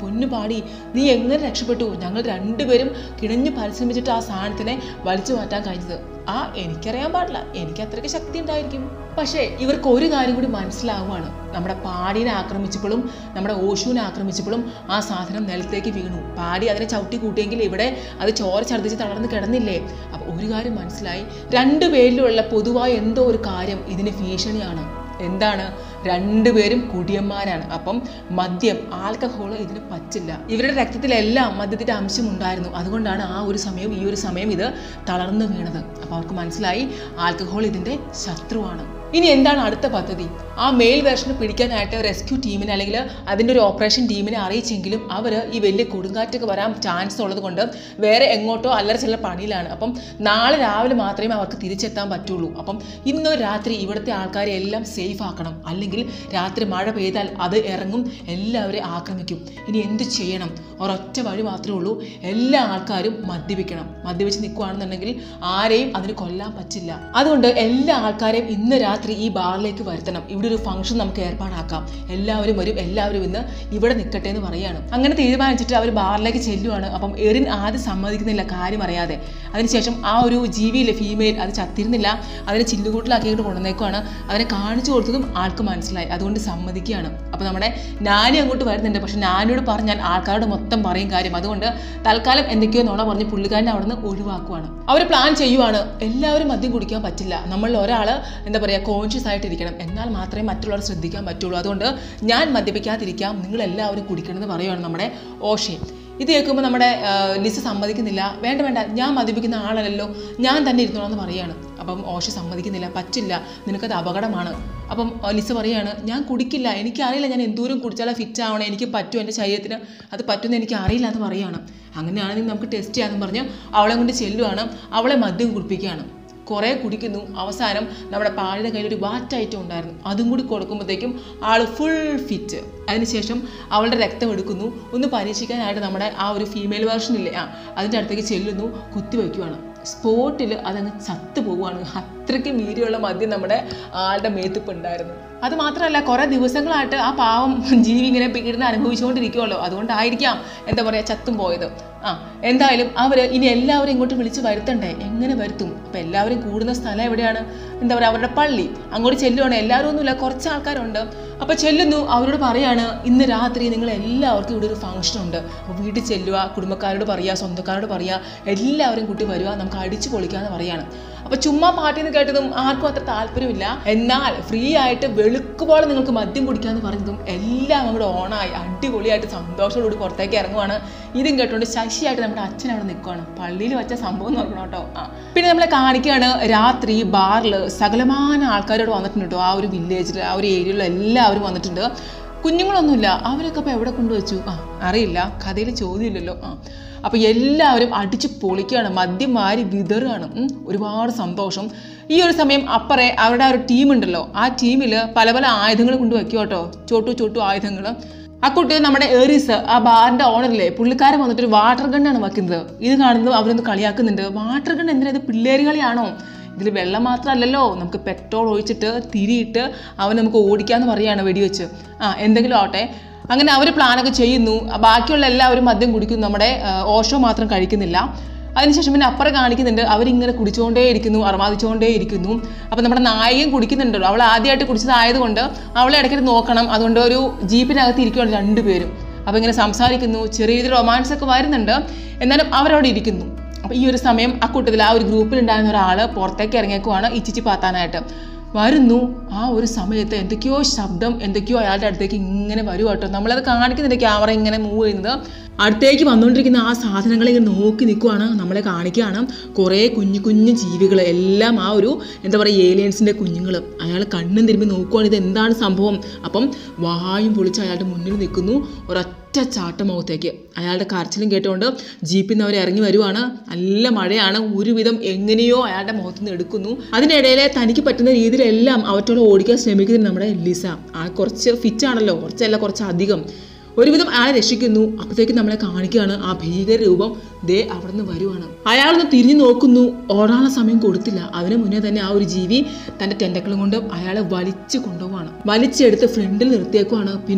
പൊന്നു പാടി നീ എങ്ങനെ രക്ഷപ്പെട്ടു ഞങ്ങൾ രണ്ടുപേരും കിണഞ്ഞു പരിശ്രമിച്ചിട്ട് ആ സാധനത്തിനെ വലിച്ചു മാറ്റാൻ കഴിഞ്ഞത് ആ എനിക്കറിയാൻ പാടില്ല എനിക്ക് അത്രയ്ക്ക് ശക്തി ഉണ്ടായിരിക്കും പക്ഷേ ഇവർക്ക് ഒരു കാര്യം കൂടി മനസ്സിലാവുകയാണ് നമ്മുടെ പാടീനെ ആക്രമിച്ചപ്പോഴും നമ്മുടെ ഓഷുവിനെ ആക്രമിച്ചപ്പോഴും ആ സാധനം നിലത്തേക്ക് വീണു പാടി അതിനെ ചവിട്ടി കൂട്ടിയെങ്കിൽ ഇവിടെ അത് ചോര ഛർദ്ദിച്ച് തളർന്ന് കിടന്നില്ലേ അപ്പോൾ ഒരു കാര്യം മനസ്സിലായി രണ്ടു പേരിലുള്ള പൊതുവായ എന്തോ ഒരു കാര്യം ഇതിന് ഭീഷണിയാണ് എന്താണ് രണ്ടുപേരും കുടിയന്മാരാണ് അപ്പം മദ്യം ആൽക്കഹോൾ ഇതിന് പറ്റില്ല ഇവരുടെ രക്തത്തിലെല്ലാം മദ്യത്തിന്റെ അംശം ഉണ്ടായിരുന്നു അതുകൊണ്ടാണ് ആ ഒരു സമയം ഈ ഒരു സമയം ഇത് തളർന്നു വീണത് അപ്പോൾ അവർക്ക് മനസ്സിലായി ആൽക്കഹോൾ ഇതിന്റെ ശത്രുവാണ് ഇനി എന്താണ് അടുത്ത പദ്ധതി ആ മെയിൽ വേർഷനെ പിടിക്കാനായിട്ട് റെസ്ക്യൂ ടീമിനെ അല്ലെങ്കിൽ അതിൻ്റെ ഒരു ഓപ്പറേഷൻ ടീമിനെ അറിയിച്ചെങ്കിലും അവർ ഈ വലിയ കൊടുങ്കാറ്റൊക്കെ വരാൻ ചാൻസ് ഉള്ളത് കൊണ്ട് വേറെ എങ്ങോട്ടോ അല്ലറ ചില പണിയിലാണ് അപ്പം നാളെ രാവിലെ മാത്രമേ അവർക്ക് തിരിച്ചെത്താൻ പറ്റുള്ളൂ അപ്പം ഇന്ന് രാത്രി ഇവിടുത്തെ ആൾക്കാരെ എല്ലാം സേഫ് ആക്കണം അല്ലെങ്കിൽ രാത്രി മഴ പെയ്താൽ അത് ഇറങ്ങും എല്ലാവരെയും ആക്രമിക്കും ഇനി എന്ത് ചെയ്യണം ഒരൊറ്റ വഴി മാത്രമേ ഉള്ളൂ എല്ലാ ആൾക്കാരും മദ്യപിക്കണം മദ്യപിച്ച് നിൽക്കുകയാണെന്നുണ്ടെങ്കിൽ ആരെയും അതിന് കൊല്ലാൻ പറ്റില്ല അതുകൊണ്ട് എല്ലാ ആൾക്കാരെയും ഇന്ന് രാത്രി ഈ ബാറിലേക്ക് വരുത്തണം ഇവിടെ ഒരു ഫംഗ്ഷൻ നമുക്ക് ഏർപ്പാടാക്കാം എല്ലാവരും വരും എല്ലാവരും ഇന്ന് ഇവിടെ നിൽക്കട്ടെ എന്ന് പറയാണ് അങ്ങനെ തീരുമാനിച്ചിട്ട് അവർ ബാറിലേക്ക് ചെല്ലുവാണ് അപ്പം എറിൻ ആദ്യം സമ്മതിക്കുന്നില്ല കാര്യം അറിയാതെ അതിനുശേഷം ആ ഒരു ജീവിയിലെ ഫീമെയിൽ അത് ചത്തിരുന്നില്ല അതിനെ ചില്ലുകൂട്ടിലാക്കിയിട്ട് കൊണ്ടുവന്നേക്കുവാണ് അതിനെ കാണിച്ചു കൊടുത്തതും ആൾക്ക് മനസ്സിലായി അതുകൊണ്ട് സമ്മതിക്കുകയാണ് അപ്പോൾ നമ്മുടെ നാനി അങ്ങോട്ട് വരുന്നുണ്ട് പക്ഷെ നാനിയോട് പറഞ്ഞാൽ ആൾക്കാരോട് മൊത്തം പറയും കാര്യം അതുകൊണ്ട് തൽക്കാലം എന്തൊക്കെയോ നോണ പറഞ്ഞ് പുള്ളിക്കാരനെ അവിടെ നിന്ന് ഒഴിവാക്കുവാണ് അവർ പ്ലാൻ ചെയ്യുവാണ് എല്ലാവരും മദ്യം കുടിക്കാൻ പറ്റില്ല നമ്മളിൽ ഒരാൾ എന്താ പറയുക കോൺഷ്യസ് ആയിട്ടിരിക്കണം എന്നാൽ മാത്രമേ മറ്റുള്ളവർ ശ്രദ്ധിക്കാൻ പറ്റുള്ളൂ അതുകൊണ്ട് ഞാൻ മദ്യപിക്കാതിരിക്കാം നിങ്ങൾ എല്ലാവരും കുടിക്കണമെന്ന് പറയുവാണ് നമ്മുടെ ഓഷെ ഇത് കേൾക്കുമ്പോൾ നമ്മുടെ ആ, ലിസ് സമ്മതിക്കുന്നില്ല വേണ്ട വേണ്ട ഞാൻ മദ്യപിക്കുന്ന ആളല്ലല്ലോ ഞാൻ തന്നെ ഇരുന്നോളാം എന്ന് പറയാണ് അപ്പം ഓഷ സമ്മതിക്കുന്നില്ല പറ്റില്ല നിനക്കത് അപകടമാണ് അപ്പം ആ, ലിസ് പറയാണ് ഞാൻ കുടിക്കില്ല എനിക്കറിയില്ല ഞാൻ എന്തോരം കുടിച്ചാലും ഫിറ്റ് ആവണം എനിക്ക് പറ്റും എൻ്റെ ശരീരത്തിന് അത് പറ്റുമെന്ന് എനിക്ക് അറിയില്ല എന്ന് പറയാണ് അങ്ങനെയാണെങ്കിൽ നമുക്ക് ടെസ്റ്റ് ചെയ്യാമെന്ന് പറഞ്ഞ് അവളെ കൊണ്ട് ചെല്ലുവാണ് അവളെ മദ്യം കുടിപ്പിക്കുകയാണ് കുറേ കുടിക്കുന്നു അവസാനം നമ്മുടെ പാടിയുടെ കയ്യിൽ ഒരു വാറ്റ് ഐറ്റം ഉണ്ടായിരുന്നു അതും കൂടി കൊടുക്കുമ്പോഴത്തേക്കും ആൾ ഫുൾ ഫിറ്റ് അതിനുശേഷം അവളുടെ രക്തം എടുക്കുന്നു ഒന്ന് പരീക്ഷിക്കാനായിട്ട് നമ്മുടെ ആ ഒരു ഫീമെയിൽ വേർഷൻ ഇല്ലേ ആ അതിൻ്റെ അടുത്തേക്ക് ചെല്ലുന്നു കുത്തിവെക്കുവാണ് സ്പോട്ടിൽ അതങ്ങ് ചത്തു പോവുകയാണ് അത്രയ്ക്ക് വീര്യമുള്ള മദ്യം നമ്മുടെ ആളുടെ മേത്തിപ്പ് ഉണ്ടായിരുന്നു അത് മാത്രമല്ല കുറേ ദിവസങ്ങളായിട്ട് ആ പാവം ജീവി ഇങ്ങനെ പീഡനം അനുഭവിച്ചുകൊണ്ടിരിക്കുമല്ലോ അതുകൊണ്ടായിരിക്കാം എന്താ പറയുക ചത്തും പോയത് ആ എന്തായാലും അവർ ഇനി എല്ലാവരും ഇങ്ങോട്ട് വിളിച്ച് വരുത്തണ്ടേ എങ്ങനെ വരുത്തും അപ്പം എല്ലാവരും കൂടുന്ന സ്ഥലം എവിടെയാണ് എന്താ പറയുക അവരുടെ പള്ളി അങ്ങോട്ട് ചെല്ലുവാണ് എല്ലാവരും ഒന്നുമില്ല കുറച്ച് ആൾക്കാരുണ്ട് അപ്പോൾ ചെല്ലുന്നു അവരോട് പറയാണ് ഇന്ന് രാത്രി നിങ്ങൾ എല്ലാവർക്കും ഇവിടെ ഒരു ഫംഗ്ഷൻ ഉണ്ട് അപ്പോൾ വീട്ടിൽ ചെല്ലുക കുടുംബക്കാരോട് പറയുക സ്വന്തക്കാരോട് പറയുക എല്ലാവരും കൂട്ടി വരിക നമുക്ക് അടിച്ചു പൊളിക്കാന്ന് പറയാണ് അപ്പോൾ ചുമ്മാ പാർട്ടി എന്ന് കേട്ടതും ആർക്കും അത്ര താല്പര്യമില്ല എന്നാൽ ഫ്രീ ആയിട്ട് വെളുക്കുപോലെ നിങ്ങൾക്ക് മദ്യം കുടിക്കാന്ന് പറഞ്ഞതും എല്ലാം അങ്ങോട്ട് ഓണായി അടിപൊളിയായിട്ട് സന്തോഷത്തോടുകൂടി പുറത്തേക്ക് ഇറങ്ങുവാണ് ഇതും കേട്ടോണ്ട് ശശിയായിട്ട് നമ്മുടെ അച്ഛൻ അവിടെ നിൽക്കുവാണ് പള്ളിയിൽ വെച്ച സംഭവം നോക്കണം കേട്ടോ ആ പിന്നെ നമ്മളെ കാണിക്കുകയാണ് രാത്രി ബാറിൽ സകലമാന ആൾക്കാരോട് വന്നിട്ടുണ്ട് കേട്ടോ ആ ഒരു വില്ലേജിൽ ആ ഒരു ഏരിയയിൽ എല്ലാവരും വന്നിട്ടുണ്ട് കുഞ്ഞുങ്ങളൊന്നുമില്ല അവരൊക്കെ അപ്പോൾ എവിടെ കൊണ്ടുവച്ചു ആ അറിയില്ല കഥയിൽ ചോദ്യമില്ലല്ലോ ആ അപ്പോൾ എല്ലാവരും അടിച്ച് പൊളിക്കുകയാണ് മദ്യം വാരി വിതറുകയാണ് ഉം, ഒരുപാട് സന്തോഷം ഈ ഒരു സമയം അപ്പറേ അവരുടെ ആ ഒരു ടീമുണ്ടല്ലോ ആ ടീമിൽ പല പല ആയുധങ്ങൾ കൊണ്ട് വെക്കും കേട്ടോ ചോട്ടു ചോട്ടു ആയുധങ്ങൾ ആ കുട്ടി നമ്മുടെ ഏറീസ് ആ ബാറിന്റെ ഓണറില്ലേ പുള്ളിക്കാരൻ വന്നിട്ട് ഒരു വാട്ടർ ഗണ്ണാണ് വെക്കുന്നത് ഇത് കാണുന്നത് അവരൊന്ന് കളിയാക്കുന്നുണ്ട് വാട്ടർ ഗൺ എന്തിനാ ഇത് പിള്ളേര് കളിയാണോ ഇതിൽ വെള്ളം മാത്രമല്ലല്ലോ നമുക്ക് പെട്രോൾ ഒഴിച്ചിട്ട് തിരിയിട്ട് അവൻ നമുക്ക് ഓടിക്കാന്ന് പറയാണ് വെടിവെച്ച് ആ എന്തെങ്കിലും ആവട്ടെ അങ്ങനെ അവർ പ്ലാനൊക്കെ ചെയ്യുന്നു ബാക്കിയുള്ള എല്ലാവരും മദ്യം കുടിക്കുന്നു നമ്മുടെ ആ, ഓഷോ മാത്രം കഴിക്കുന്നില്ല അതിനുശേഷം പിന്നെ അപ്പുറം കാണിക്കുന്നുണ്ട് അവരിങ്ങനെ കുടിച്ചുകൊണ്ടേ ഇരിക്കുന്നു അർമാദിച്ചുകൊണ്ടേ ഇരിക്കുന്നു അപ്പം നമ്മുടെ നായകൻ കുടിക്കുന്നുണ്ടല്ലോ അവൾ ആദ്യമായിട്ട് കുടിച്ചതായതുകൊണ്ട് അവളെ ഇടയ്ക്കിട്ട് നോക്കണം അതുകൊണ്ട് ഒരു ജീപ്പിനകത്ത് ഇരിക്കുകയാണ് രണ്ടുപേരും അപ്പോൾ ഇങ്ങനെ സംസാരിക്കുന്നു ചെറിയ രീതിയിൽ റൊമാൻസ് ഒക്കെ വരുന്നുണ്ട് എന്നാലും അവരവിടെ ഇരിക്കുന്നു അപ്പോൾ ഈ ഒരു സമയം ആ കൂട്ടത്തിൽ ആ ഒരു ഗ്രൂപ്പിൽ ഉണ്ടായിരുന്ന ഒരാൾ പുറത്തേക്ക് ഇറങ്ങിയേക്കുവാണ് ഇച്ചിച്ചി പാത്താനായിട്ട് വരുന്നു ആ ഒരു സമയത്ത് എന്തൊക്കെയോ ശബ്ദം എന്തൊക്കെയോ അയാളുടെ അടുത്തേക്ക് ഇങ്ങനെ വരും കേട്ടോ നമ്മളത് കാണിക്കുന്നുണ്ട് ക്യാമറ ഇങ്ങനെ മൂവ് ചെയ്യുന്നത് അടുത്തേക്ക് വന്നുകൊണ്ടിരിക്കുന്ന ആ സാധനങ്ങളെ ഇങ്ങനെ നോക്കി നിൽക്കുവാണ് നമ്മളെ കാണിക്കുകയാണ് കുറേ കുഞ്ഞു കുഞ്ഞു ജീവികൾ എല്ലാം ആ ഒരു എന്താ പറയുക ഏലിയൻസിൻ്റെ കുഞ്ഞുങ്ങൾ അയാൾ കണ്ണും തിരുമ്പി നോക്കുവാണ് ഇത് എന്താണ് സംഭവം അപ്പം വായും പൊളിച്ച് അയാളുടെ മുന്നിൽ നിൽക്കുന്നു ഒരൊറ്റ ചാട്ടം മുഖത്തേക്ക് അയാളുടെ കരച്ചിലും കേട്ടുകൊണ്ട് ജീപ്പിൽ നിന്ന് അവർ ഇറങ്ങി വരുവാണ് നല്ല മഴയാണ് ഒരുവിധം എങ്ങനെയോ അയാളുടെ മുഖത്ത് നിന്ന് എടുക്കുന്നു അതിനിടയിലെ തനിക്ക് പറ്റുന്ന രീതിയിലെല്ലാം അവറ്റോട് ഓടിക്കാൻ ശ്രമിക്കുന്നത് നമ്മുടെ ലിസ ആ കുറച്ച് ഫിറ്റ് ആണല്ലോ കുറച്ചല്ല കുറച്ച് അധികം ഒരുവിധം അയാളെ രക്ഷിക്കുന്നു അപ്പോഴത്തേക്ക് നമ്മളെ കാണിക്കുകയാണ് ആ ഭീകര രൂപം ദേ അവിടെ നിന്ന് വരുവാണ് അയാളൊന്ന് തിരിഞ്ഞു നോക്കുന്നു ഓടാനുള്ള സമയം കൊടുത്തില്ല അതിനു മുന്നേ തന്നെ ആ ഒരു ജീവി തന്റെ ടെൻഡക്കളും കൊണ്ട് അയാളെ വലിച്ചു കൊണ്ടുപോവാണ് വലിച്ചെടുത്ത് ഫ്രണ്ടിൽ നിർത്തിയേക്കുവാണ് പിന്നെ ഒരു ഒറ്റ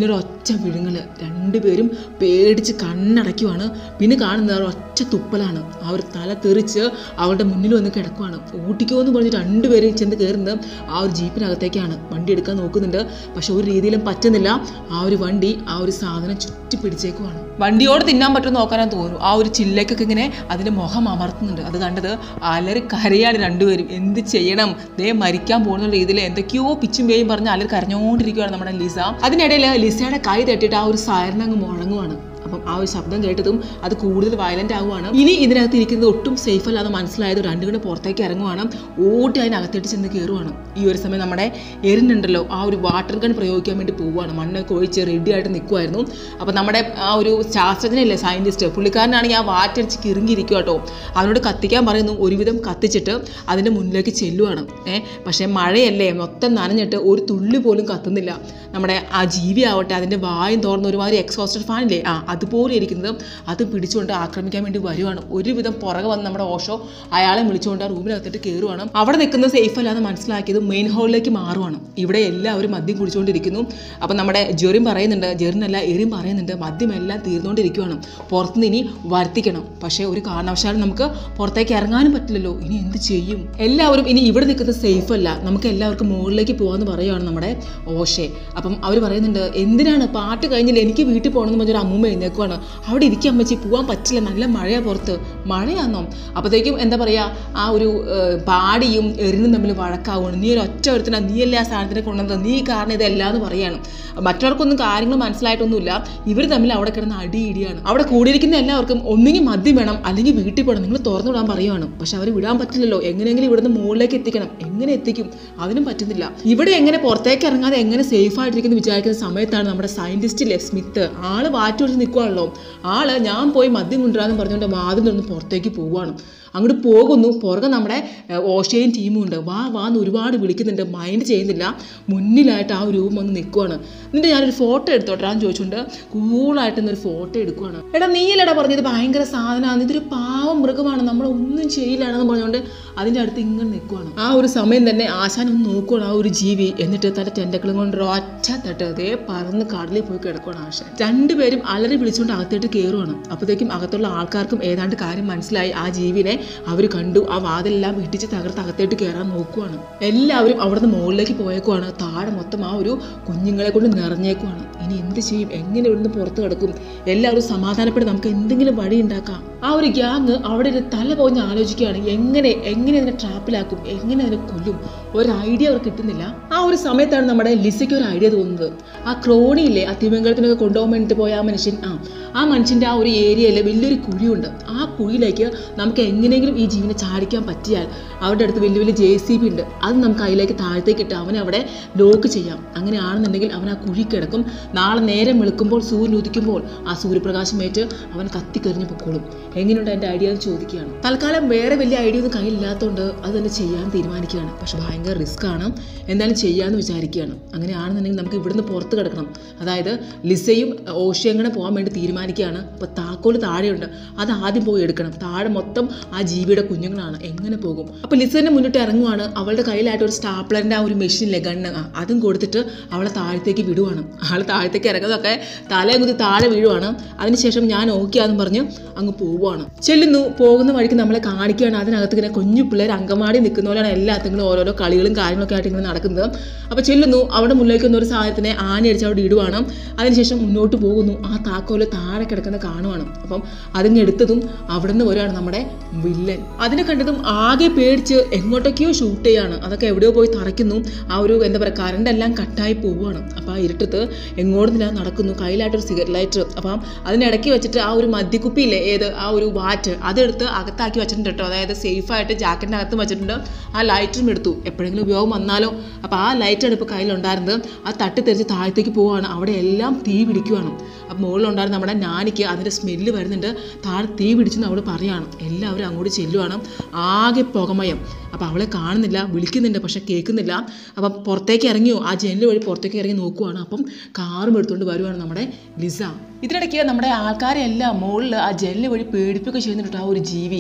ഒരൊറ്റ വിഴുങ്ങൽ രണ്ടുപേരും പേടിച്ച് കണ്ണടയ്ക്കുവാണ് പിന്നെ കാണുന്നത് ആ ഒറ്റ തുപ്പലാണ് ആ ഒരു തല തെറിച്ച് അവരുടെ മുന്നിൽ വന്ന് കിടക്കുവാണ് ഊട്ടിക്കോ എന്ന് പറഞ്ഞ് രണ്ടുപേരും ചെന്ന് കയറുന്നത് ആ ഒരു ജീപ്പിനകത്തേക്കാണ് വണ്ടി എടുക്കാൻ നോക്കുന്നുണ്ട് പക്ഷെ ഒരു രീതിയിലും പറ്റുന്നില്ല ആ ഒരു വണ്ടി ആ ഒരു സാധനം ചുറ്റി പിടിച്ചേക്കുവാണ് വണ്ടിയോട് തിന്നാൻ പറ്റുമെന്ന് നോക്കാനാണ് തോന്നുന്നു ആ ഒരു ചില്ലേക്കൊക്കെ ഇങ്ങനെ അതിൻ്റെ മുഖം അമർത്തുന്നുണ്ട് അത് കണ്ടത് അലറി കരയാണ് രണ്ടുപേരും എന്ത് ചെയ്യണം ദേ മരിക്കാൻ പോകുന്ന രീതിയിൽ എന്തൊക്കെയോ പിച്ചും പേയും പറഞ്ഞ് അലറി കരഞ്ഞുകൊണ്ടിരിക്കുകയാണ് നമ്മുടെ ലിസ അതിനിടയിൽ ലിസയുടെ കൈ തട്ടിയിട്ട് ആ ഒരു സൈറനങ്ങ് മുഴങ്ങുവാണ് അപ്പം ആ ഒരു ശബ്ദം കേട്ടതും അത് കൂടുതൽ വയലന്റ് ആവുകയാണ് ഇനി ഇതിനകത്ത് ഇരിക്കുന്നത് ഒട്ടും സേഫ് അല്ലാതെ മനസ്സിലായത് രണ്ടുപേരും പുറത്തേക്ക് ഇറങ്ങുവാണ് ഓടി അതിനകത്തേട്ട് ചെന്ന് കയറുവാണ് ഈ ഒരു സമയം നമ്മുടെ എരിനുണ്ടല്ലോ ആ ഒരു വാട്ടർ ഗൺ പ്രയോഗിക്കാൻ വേണ്ടി പോവുകയാണ് മണ്ണൊക്കെ ഒഴിച്ച് റെഡി ആയിട്ട് നിൽക്കുമായിരുന്നു അപ്പം നമ്മുടെ ആ ഒരു ശാസ്ത്രജ്ഞനല്ലേ സയന്റിസ്റ്റ് പുള്ളിക്കാരനാണെങ്കിൽ ആ വാറ്റടിച്ച് കിറുങ്ങിയിരിക്കുക കേട്ടോ അവനോട് കത്തിക്കാൻ പറയുന്നു ഒരുവിധം കത്തിച്ചിട്ട് അതിൻ്റെ മുന്നിലേക്ക് ചെല്ലുവാണ് ഏ പക്ഷേ മഴയല്ലേ മൊത്തം നനഞ്ഞിട്ട് ഒരു തുള്ളി പോലും കത്തുന്നില്ല നമ്മുടെ ആ ജീവി ആവട്ടെ അതിൻ്റെ വായും തുറന്ന് ഒരുമാതിരി എക്സോസ്റ്റഡ് ഫാനില്ലേ ആ അതുപോലെ ഇരിക്കുന്നത് അത് പിടിച്ചുകൊണ്ട് ആക്രമിക്കാൻ വേണ്ടി വരുവാണ് ഒരുവിധം പുറകെ വന്ന് നമ്മുടെ ഓഷോ അയാളെ വിളിച്ചുകൊണ്ട് ആ റൂമിനകത്തിട്ട് കയറുവാണ് അവിടെ നിൽക്കുന്നത് സേഫ് അല്ലാതെ മനസ്സിലാക്കിയത് മെയിൻ ഹാളിലേക്ക് മാറുവാണ് ഇവിടെ എല്ലാവരും മദ്യം കുടിച്ചുകൊണ്ടിരിക്കുന്നു അപ്പം നമ്മുടെ ജെറിൻ പറയുന്നുണ്ട് ജെറിനല്ല എറിൻ പറയുന്നുണ്ട് മദ്യം എല്ലാം തീർന്നുകൊണ്ടിരിക്കുവാണ് പുറത്തുനിന്ന് ഇനി വരുത്തിക്കണം പക്ഷേ ഒരു കാരണവശാലും നമുക്ക് പുറത്തേക്ക് ഇറങ്ങാനും പറ്റില്ലല്ലോ ഇനി എന്ത് ചെയ്യും എല്ലാവരും ഇനി ഇവിടെ നിൽക്കുന്നത് സേഫ് അല്ല നമുക്ക് എല്ലാവർക്കും മുകളിലേക്ക് പോകാമെന്ന് പറയുകയാണ് നമ്മുടെ ഓഷെ അപ്പം അവർ പറയുന്നുണ്ട് എന്തിനാണ് പാട്ട് കഴിഞ്ഞില്ല എനിക്ക് വീട്ടിൽ പോകണമെന്ന് പറഞ്ഞൊരു അമ്മൂമ്മ എഴുന്നേക്കുവാണ് അവിടെ ഇരിക്കാൻ അമ്മച്ചി പോകാൻ പറ്റില്ല നല്ല മഴയാ പുറത്ത് മഴയാന്നോ അപ്പോഴത്തേക്കും എന്താ പറയുക ആ ഒരു ഏഹ്, പാടിയും എറിനും തമ്മിൽ വഴക്കാവുകയാണ് നീ ഒരു ഒറ്റ ഒരുത്തിനാ നീയല്ലേ ആ സാധനത്തിനെ കൊണ്ടുവന്നത് നീ കാരണം ഇതെല്ലാം എന്ന് പറയാണ് മറ്റവർക്കൊന്നും കാര്യങ്ങൾ മനസ്സിലായിട്ടൊന്നുമില്ല ഇവർ തമ്മിൽ അവിടെ കിടന്ന് അടി ഇടിയാണ് അവിടെ കൂടിയിരിക്കുന്ന എല്ലാവർക്കും ഒന്നുകിൽ മദ്യം വേണം അല്ലെങ്കിൽ വീട്ടിൽ പോകണം നിങ്ങൾ തുറന്നു വിടാൻ പറയുവാണ് പക്ഷെ അവർ വിടാൻ പറ്റില്ലല്ലോ എങ്ങനെയെങ്കിലും ഇവിടുന്ന് മുകളിലേക്ക് എത്തിക്കണം എങ്ങനെ എത്തിക്കും അതിനും പറ്റുന്നില്ല ഇവിടെ എങ്ങനെ പുറത്തേക്ക് ഇറങ്ങാതെ എങ്ങനെ സേഫ് ആയിട്ടിരിക്കുന്നു വിചാരിക്കുന്ന സമയത്താണ് നമ്മുടെ സയന്റിസ്റ്റിലെ സ്മിത്ത് ആള് വാറ്റുപിടിച്ച് നിൽക്കുവാണല്ലോ ആള് ഞാൻ പോയി മദ്യം കൊണ്ടുവരാന്ന് പറഞ്ഞുകൊണ്ട് വാതിൽ നിന്ന് പുറത്തേക്ക് പോവുകയാണ് അങ്ങോട്ട് പോകുന്നു പുറകെ നമ്മുടെ ഏഹ്, ഓഷയും ടീമും ഉണ്ട് വാ വാ എന്ന് ഒരുപാട് വിളിക്കുന്നുണ്ട് മൈൻഡ് ചെയ്യുന്നില്ല മുന്നിലായിട്ട് ആ ഒരു രൂപം വന്ന് നിൽക്കുവാണ് എന്നിട്ട് ഞാനൊരു ഫോട്ടോ എടുത്തോട്ടെ ഞാൻ ചോദിച്ചുകൊണ്ട് കൂളായിട്ട് ഇന്നൊരു ഫോട്ടോ എടുക്കുവാണ് എടാ നീയല്ലടാ പറഞ്ഞത് ഭയങ്കര സാധനമാണ് ഇതൊരു പാവം മൃഗമാണ് നമ്മളൊന്നും ചെയ്യില്ലാണെന്ന് പറഞ്ഞുകൊണ്ട് അതിൻ്റെ അടുത്ത് ഇങ്ങനെ നിൽക്കുവാണ് ആ ഒരു സമയം തന്നെ ആശാൻ ഒന്ന് നോക്കുവാണ് ആ ഒരു ജീവി എന്നിട്ട് തൻ്റെ ടെൻഡക്കളും കൊണ്ട് ഒരു ഒറ്റ തട്ട് അതേ പറന്ന് കടലിൽ പോയി കിടക്കുവാണ് ആശാൻ രണ്ടുപേരും അലറി വിളിച്ചുകൊണ്ട് അകത്തേട്ട് കയറുവാണ് അപ്പോഴത്തേക്കും അകത്തുള്ള ആൾക്കാർക്കും ഏതാണ്ട് കാര്യം മനസ്സിലായി ആ ജീവിനെ അവർ കണ്ടു ആ വാതെല്ലാം ഇടിച്ച് തകർത്ത് അകത്തേട്ട് കയറാൻ നോക്കുവാണ് എല്ലാവരും അവിടുന്ന് മുകളിലേക്ക് പോയേക്കുവാണ് താഴെ മൊത്തം ആ ഒരു കുഞ്ഞുങ്ങളെ കൊണ്ട് നിറഞ്ഞേക്കുവാണ് ഇനി എന്ത് ചെയ്യും എങ്ങനെ ഇവിടുന്ന് പുറത്ത് കിടക്കും എല്ലാവരും സമാധാനപ്പെട്ട് നമുക്ക് എന്തെങ്കിലും വഴി ഉണ്ടാക്കാം ആ ഒരു ഗ്യാങ് അവിടെ ഒരു തല പോഞ്ഞ് ആലോചിക്കുകയാണ് എങ്ങനെ എങ്ങനെ അതിനെ ട്രാപ്പിലാക്കും എങ്ങനെ അതിനെ കൊല്ലും ഒരു ഐഡിയ അവർക്ക് കിട്ടുന്നില്ല ആ ഒരു സമയത്താണ് നമ്മുടെ ലിസയ്ക്ക് ഒരു ഐഡിയ തോന്നുന്നത് ആ ക്രോണിയില്ലേ ആ തിമിംഗലത്തിനൊക്കെ കൊണ്ടുപോകാൻ വേണ്ടിയിട്ട് പോയ ആ മനുഷ്യൻ ആ ആ മനുഷ്യൻ്റെ ആ ഒരു ഏരിയയിൽ വലിയൊരു കുഴിയുണ്ട് ആ കുഴിയിലേക്ക് നമുക്ക് എങ്ങനെയെങ്കിലും ഈ ജീവനെ ചാടിക്കാൻ പറ്റിയാൽ അവരുടെ അടുത്ത് വലിയ വലിയ ജെ സി ബി ഉണ്ട് അത് നമുക്ക് അതിലേക്ക് താഴത്തേക്ക് ഇട്ട് അവനെ അവിടെ ലോക്ക് ചെയ്യാം അങ്ങനെയാണെന്നുണ്ടെങ്കിൽ അവൻ ആ കുഴി കിടക്കും നാളെ നേരം വെളുക്കുമ്പോൾ സൂര്യൻ ഉദിക്കുമ്പോൾ ആ സൂര്യപ്രകാശം ഏറ്റ് അവൻ കത്തിക്കരിഞ്ഞ് പൊക്കോളും എങ്ങനെയുണ്ട് എൻ്റെ ഐഡിയ എന്ന് ചോദിക്കുകയാണ് തൽക്കാലം വേറെ വലിയ ഐഡിയ ഒന്നും കയ്യിലില്ലാത്തതുകൊണ്ട് അത് തന്നെ ചെയ്യാൻ തീരുമാനിക്കുകയാണ് പക്ഷെ ഭയങ്കര റിസ്ക് ആണ് എന്തായാലും ചെയ്യാമെന്ന് വിചാരിക്കുകയാണ് അങ്ങനെയാണെന്നുണ്ടെങ്കിൽ നമുക്ക് ഇവിടുന്ന് പുറത്ത് കിടക്കണം അതായത് ലിസയും ഓഷയും കൂടെ പോകാൻ വേണ്ടി തീരുമാനിക്കുകയാണ് അപ്പോൾ താക്കോല് താഴെയുണ്ട് അത് ആദ്യം പോയി എടുക്കണം താഴെ മൊത്തം ആ ജീവിയുടെ കുഞ്ഞുങ്ങളാണ് എങ്ങനെ പോകും അപ്പോൾ ലിസന്റെ മുന്നിട്ട് ഇറങ്ങുവാണ് അവളുടെ കയ്യിലായിട്ട് ഒരു സ്റ്റാപ്ലറിൻ്റെ ആ ഒരു മെഷീനിലെ ഗണ്ണ് ആ, അതും കൊടുത്തിട്ട് അവളെ താഴത്തേക്ക് വിടുവാണ് ആൾ താഴത്തേക്ക് ഇറങ്ങുന്നതൊക്കെ തലയും കുത്തി താഴെ വീഴുവാണ് അതിനുശേഷം ഞാൻ ഓക്കെ ആണെന്ന് പറഞ്ഞ് അങ്ങ് പോവുകയാണ് ചെല്ലുന്നു പോകുന്ന വഴിക്ക് നമ്മളെ കാണിക്കുകയാണ് അതിനകത്ത് ഇങ്ങനെ കുഞ്ഞു പിള്ളേർ അങ്കമാടി നിൽക്കുന്ന പോലെയാണ് എല്ലാത്തിനും ഓരോരോ കളികളും കാര്യങ്ങളൊക്കെ ആയിട്ട് ഇങ്ങനെ നടക്കുന്നത് അപ്പോൾ ചെല്ലുന്നു അവിടെ മുന്നിലേക്ക് വന്ന ഒരു സാധനത്തിനെ ആണി അടിച്ച് അവിടെ ഇടുവാണ് അതിനുശേഷം മുന്നോട്ട് പോകുന്നു ആ താക്കോല് താഴെ കിടക്കുന്ന കാണുവാണ് അപ്പം അതിങ്ങ് എടുത്തതും അവിടെ നിന്ന് വരികയാണ് നമ്മുടെ വില്ലൻ അതിനെ കണ്ടതും ആകെ പേടിച്ച് എങ്ങോട്ടൊക്കെയോ ഷൂട്ട് ചെയ്യാണ് അതൊക്കെ എവിടെയോ പോയി തറയ്ക്കുന്നു ആ ഒരു എന്താ പറയുക കറണ്ട് എല്ലാം കട്ടായി പോവുകയാണ് അപ്പോൾ ആ ഇരുട്ടത്ത് എങ്ങോട്ടുന്നില്ല നടക്കുന്നു കയ്യിലായിട്ടൊരു സിഗരറ്റ് ലൈറ്റർ അപ്പം അതിനിടയ്ക്ക് വെച്ചിട്ട് ആ ഒരു മദ്യക്കുപ്പിയില്ലേ ഏത് ആ ഒരു വാറ്റ് അതെടുത്ത് അകത്താക്കി വെച്ചിട്ടുണ്ട് കേട്ടോ അതായത് സേഫായിട്ട് ജാക്കറ്റിൻ്റെ അകത്തും വെച്ചിട്ടുണ്ട് ആ ലൈറ്ററും എടുത്തു എപ്പോഴെങ്കിലും ഉപയോഗം വന്നാലോ അപ്പോൾ ആ ലൈറ്റാണ് ഇപ്പോൾ കയ്യിലുണ്ടായിരുന്നത് ആ തട്ടി തെറിച്ച് താഴത്തേക്ക് പോവുകയാണ് അവിടെ എല്ലാം തീ പിടിക്കുവാണ് അപ്പോൾ മുകളിലുണ്ടായിരുന്ന നമ്മുടെ നാനിക്ക് അതിൻ്റെ സ്മെല്ല് വരുന്നുണ്ട് താഴെ തീ പിടിച്ചെന്ന് അവൾ പറയാണ് എല്ലാവരും അങ്ങോട്ട് ചെല്ലുവാണ് ആകെ പുകമയം അപ്പോൾ അവളെ കാണുന്നില്ല വിളിക്കുന്നുണ്ട് പക്ഷെ കേൾക്കുന്നില്ല അപ്പം പുറത്തേക്ക് ഇറങ്ങിയോ ആ ജനൽ വഴി പുറത്തേക്ക് ഇറങ്ങി നോക്കുവാണ് അപ്പം കാറും എടുത്തുകൊണ്ട് വരുവാണ് നമ്മുടെ ലിസ ഇതിനിടയ്ക്ക് നമ്മുടെ ആൾക്കാരെ എല്ലാം മുകളിൽ ആ ജനൽ വഴി പേടിപ്പിക്കുക ചെയ്യുന്നുണ്ട് ആ ഒരു ജീവി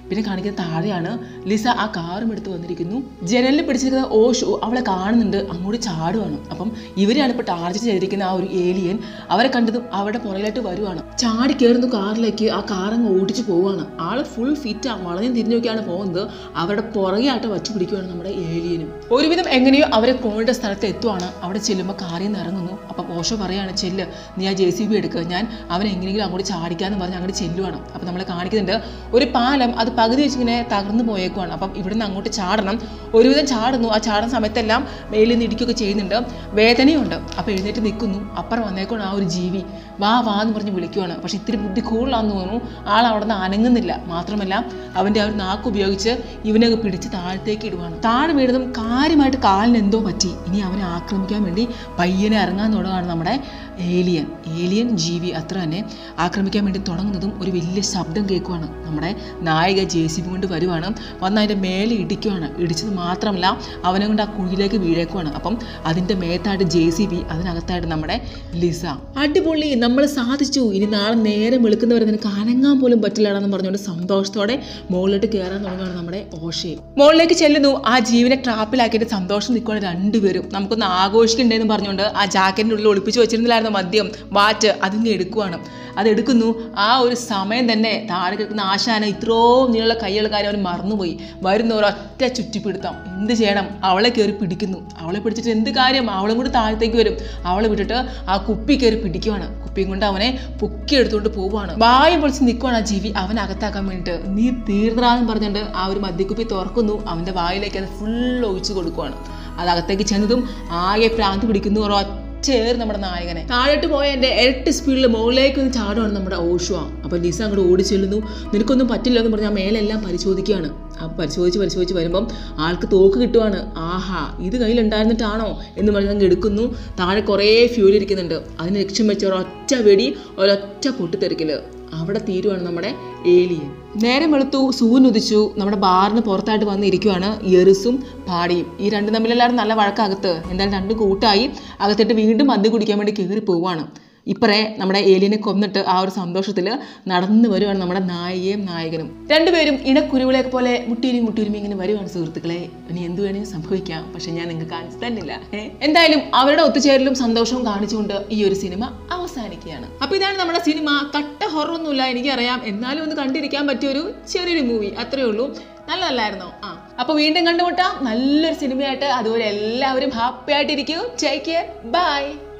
പിന്നെ കാണിക്കുന്ന താഴെയാണ് ലിസ ആ കാറും എടുത്ത് വന്നിരിക്കുന്നു ജനലിൽ പിടിച്ചിരിക്കുന്ന ഓഷു അവളെ കാണുന്നുണ്ട് അങ്ങോട്ട് ചാടുവാണ് അപ്പം ഇവരെയാണ് ഇപ്പോൾ ടാർഗറ്റ് ചെയ്തിരിക്കുന്ന ആ ഒരു ഏലിയൻ അവരെ കണ്ടതും അവരുടെ പുറകിലായിട്ട് വരുവാണ് ചാടി കയറുന്നു കാറിലേക്ക് ആ കാർ അങ്ങ് ഓടിച്ചു പോവുകയാണ് ആള് ഫുൾ ഫിറ്റാ വളഞ്ഞ് തിരിഞ്ഞു നോക്കിയാണ് പോകുന്നത് അവരുടെ പുറകെയായിട്ട് വച്ചു പിടിക്കുകയാണ് നമ്മുടെ ഏലിയനും ഒരുവിധം എങ്ങനെയോ അവരെ പോകേണ്ട സ്ഥലത്ത് എത്തുവാണ് അവിടെ ചെല്ലുമ്പോൾ കാറിൽ നിന്ന് ഇറങ്ങുന്നു അപ്പം ഓഷോ പറയാണ് ചെല്ല് നീ ആ ജെ സി ബി എടുക്കുക ഞാൻ അവനെ എങ്ങനെയെങ്കിലും അങ്ങോട്ട് ചാടിക്കാന്ന് പറഞ്ഞ് അങ്ങോട്ട് ചെല്ലുവാണ് അപ്പം നമ്മളെ കാണിക്കുന്നുണ്ട് ഒരു പാലം അത് പകുതി വെച്ചിങ്ങനെ തകർന്നു പോയേക്കുവാണ് അപ്പം ഇവിടെ നിന്ന് അങ്ങോട്ട് ചാടണം ഒരുവിധം ചാടുന്നു ആ ചാടുന്ന സമയത്തെല്ലാം മേലിൽ നിന്ന് ഇടിക്കുകയൊക്കെ ചെയ്യുന്നുണ്ട് വേദനയുണ്ട് അപ്പോൾ എഴുന്നേറ്റ് നിൽക്കുന്നു അപ്പുറം വന്നേക്കാണ് ആ ഒരു ജീവി വാ വാ എന്ന് പറഞ്ഞ് വിളിക്കുവാണ് പക്ഷെ ഇത്തിരി ബുദ്ധി കൂടുതലാണെന്ന് തോന്നുന്നു ആൾ അവിടെ നിന്ന് അനങ്ങുന്നില്ല മാത്രമല്ല അവൻ്റെ ആ ഒരു നാക്ക് ഉപയോഗിച്ച് ഇവനെ അങ്ങ് പിടിച്ച് താഴത്തേക്ക് ഇടുവാണ് താഴെ വീഴുന്നതും കാര്യമായിട്ട് കാലിന് എന്തോ പറ്റി ഇനി അവനെ ആക്രമിക്കാൻ വേണ്ടി പയ്യനെ ഇറങ്ങാൻ തുടങ്ങുകയാണ് നമ്മുടെ ഏലിയൻ ഏലിയൻ ജീവി അത്ര തന്നെ ആക്രമിക്കാൻ വേണ്ടി തുടങ്ങുന്നതും ഒരു വലിയ ശബ്ദം കേൾക്കുവാണ് നമ്മുടെ നായിക ജെ സി ബി കൊണ്ട് വരുവാണ് വന്ന് അതിൻ്റെ മേലെ ഇടിക്കുവാണ് ഇടിച്ചത് മാത്രമല്ല അവനെ കൊണ്ട് ആ കുഴിയിലേക്ക് വീഴേക്കുവാണ് അപ്പം അതിൻ്റെ മേത്തായിട്ട് ജെ സി ബി അതിനകത്തായിട്ട് നമ്മുടെ ലിസ അടിപൊളി നമ്മൾ സാധിച്ചു ഇനി നാളെ നേരെ വെളുക്കുന്നവരെ നിനക്ക് അനങ്ങാൻ പോലും പറ്റില്ലാന്ന് പറഞ്ഞുകൊണ്ട് സന്തോഷത്തോടെ മുകളിലോട്ട് കയറാൻ തുടങ്ങുകയാണ് നമ്മുടെ ഓഷയെ മുകളിലേക്ക് ചെല്ലുന്നു ആ ജീവനെ ട്രാപ്പിലാക്കിയിട്ട് സന്തോഷം നിൽക്കുകയാണ് രണ്ടുപേരും നമുക്കൊന്ന് ആഘോഷിക്കണ്ടേന്ന് പറഞ്ഞുകൊണ്ട് ആ ജാക്കറ്റിൻ്റെ ഉള്ളിൽ ഒളിപ്പിച്ച് വെച്ചിരുന്നില്ലായിരുന്നു മദ്യം വാറ്റ് അതിങ്ങ് എടുക്കുവാണ് അതെടുക്കുന്നു ആ ഒരു സമയം തന്നെ താഴെ കിടക്കുന്ന ആശാന ഇത്രയും നീളമുള്ള കൈയുള്ള കാര്യം അവൻ മറന്നുപോയി വരുന്ന ഒരൊറ്റ ചുറ്റിപ്പിടുത്തം എന്ത് ചെയ്യണം അവളെ കയറി പിടിക്കുന്നു അവളെ പിടിച്ചിട്ട് എന്ത് കാര്യം അവളും കൂടി താഴത്തേക്ക് വരും അവളെ വിട്ടിട്ട് ആ കുപ്പി കയറി പിടിക്കുവാണ് കുപ്പിയും കൊണ്ട് അവനെ പൊക്കി എടുത്തുകൊണ്ട് പോവുകയാണ് വായ പൊളിച്ച് നിൽക്കുവാണ് ആ ജീവി അവനെ അകത്താക്കാൻ വേണ്ടിയിട്ട് നീ തീർന്നറാന്ന് പറഞ്ഞിട്ട് ആ ഒരു മദ്യക്കുപ്പി തുറക്കുന്നു അവൻ്റെ വായിലേക്ക് അത് ഫുൾ ഒഴിച്ചു കൊടുക്കുവാണ് അത് അകത്തേക്ക് ചെന്നതും ആകെ പ്രാന്ത് പിടിക്കുന്നു ഒരൊറ്റ ചേർ നമ്മുടെ നായകനെ താഴോട്ട് പോയ എൻ്റെ ഇരട്ടി സ്പീഡിൽ മുകളിലേക്ക് ഒന്ന് ചാടുവാണ് നമ്മുടെ ഓഷുവ അപ്പോൾ ലിസ അങ്ങോട്ട് ഓടി ചെല്ലുന്നു നിനക്കൊന്നും പറ്റില്ല എന്ന് പറഞ്ഞാൽ മേലെല്ലാം പരിശോധിക്കുകയാണ് ആ പരിശോധിച്ച് പരിശോധിച്ച് വരുമ്പം ആൾക്ക് തോക്ക് കിട്ടുവാണ് ആഹാ ഇത് കയ്യിലുണ്ടായിരുന്നിട്ടാണോ എന്ന് പറഞ്ഞ് അങ്ങ് എടുക്കുന്നു താഴെ കുറേ ഫ്യൂൽ ഇരിക്കുന്നുണ്ട് അതിന് ലക്ഷ്യം വെച്ച ഒരൊറ്റ വെടി ഒരൊറ്റ പൊട്ടിത്തെറിക്കല് അവിടെ തീരുവാണ് നമ്മുടെ ഏലിയൻ നേരം വെളുത്തു സൂര്യൻ ഉദിച്ചു നമ്മുടെ ബാറിന് പുറത്തായിട്ട് വന്ന് ഇരിക്കുവാണ് എറിസും പാടിയും ഈ രണ്ടും തമ്മിലെല്ലാവരും നല്ല വഴക്കകത്ത് എന്തായാലും രണ്ടും കൂട്ടായി അകത്തിട്ട് വീണ്ടും മദ്യം കുടിക്കാൻ വേണ്ടി കയറി പോവാണ് ഇപ്പറേ നമ്മുടെ ഏലിയനെ കൊന്നിട്ട് ആ ഒരു സന്തോഷത്തിൽ നടന്നു വരുവാണ് നമ്മുടെ നായികയും നായകനും രണ്ടുപേരും ഇണക്കുരുവിളെ പോലെ മുട്ടിയിലും മുട്ടിയിലും ഇങ്ങനെ വരുവാണ് സുഹൃത്തുക്കളെ ഇനി എന്ത് വേണമെങ്കിലും സംഭവിക്കാം പക്ഷെ ഞാൻ നിങ്ങൾക്ക് കാണിച്ചു തന്നില്ല ഏ? എന്തായാലും അവരുടെ ഒത്തുചേരലും സന്തോഷവും കാണിച്ചുകൊണ്ട് ഈ ഒരു സിനിമ അവസാനിക്കുകയാണ് അപ്പൊ ഇതാണ് നമ്മുടെ സിനിമ കട്ട ഹൊറൊന്നുമില്ല എനിക്കറിയാം എന്നാലും ഒന്ന് കണ്ടിരിക്കാൻ പറ്റിയ ഒരു ചെറിയൊരു മൂവി അത്രേ ഉള്ളൂ നല്ലതല്ലായിരുന്നോ ആ അപ്പൊ വീണ്ടും കണ്ടുമുട്ടാം നല്ലൊരു സിനിമയായിട്ട് അതുപോലെ എല്ലാവരും ഹാപ്പി ആയിട്ടിരിക്കൂ ടേക്ക് കെയർ ബൈ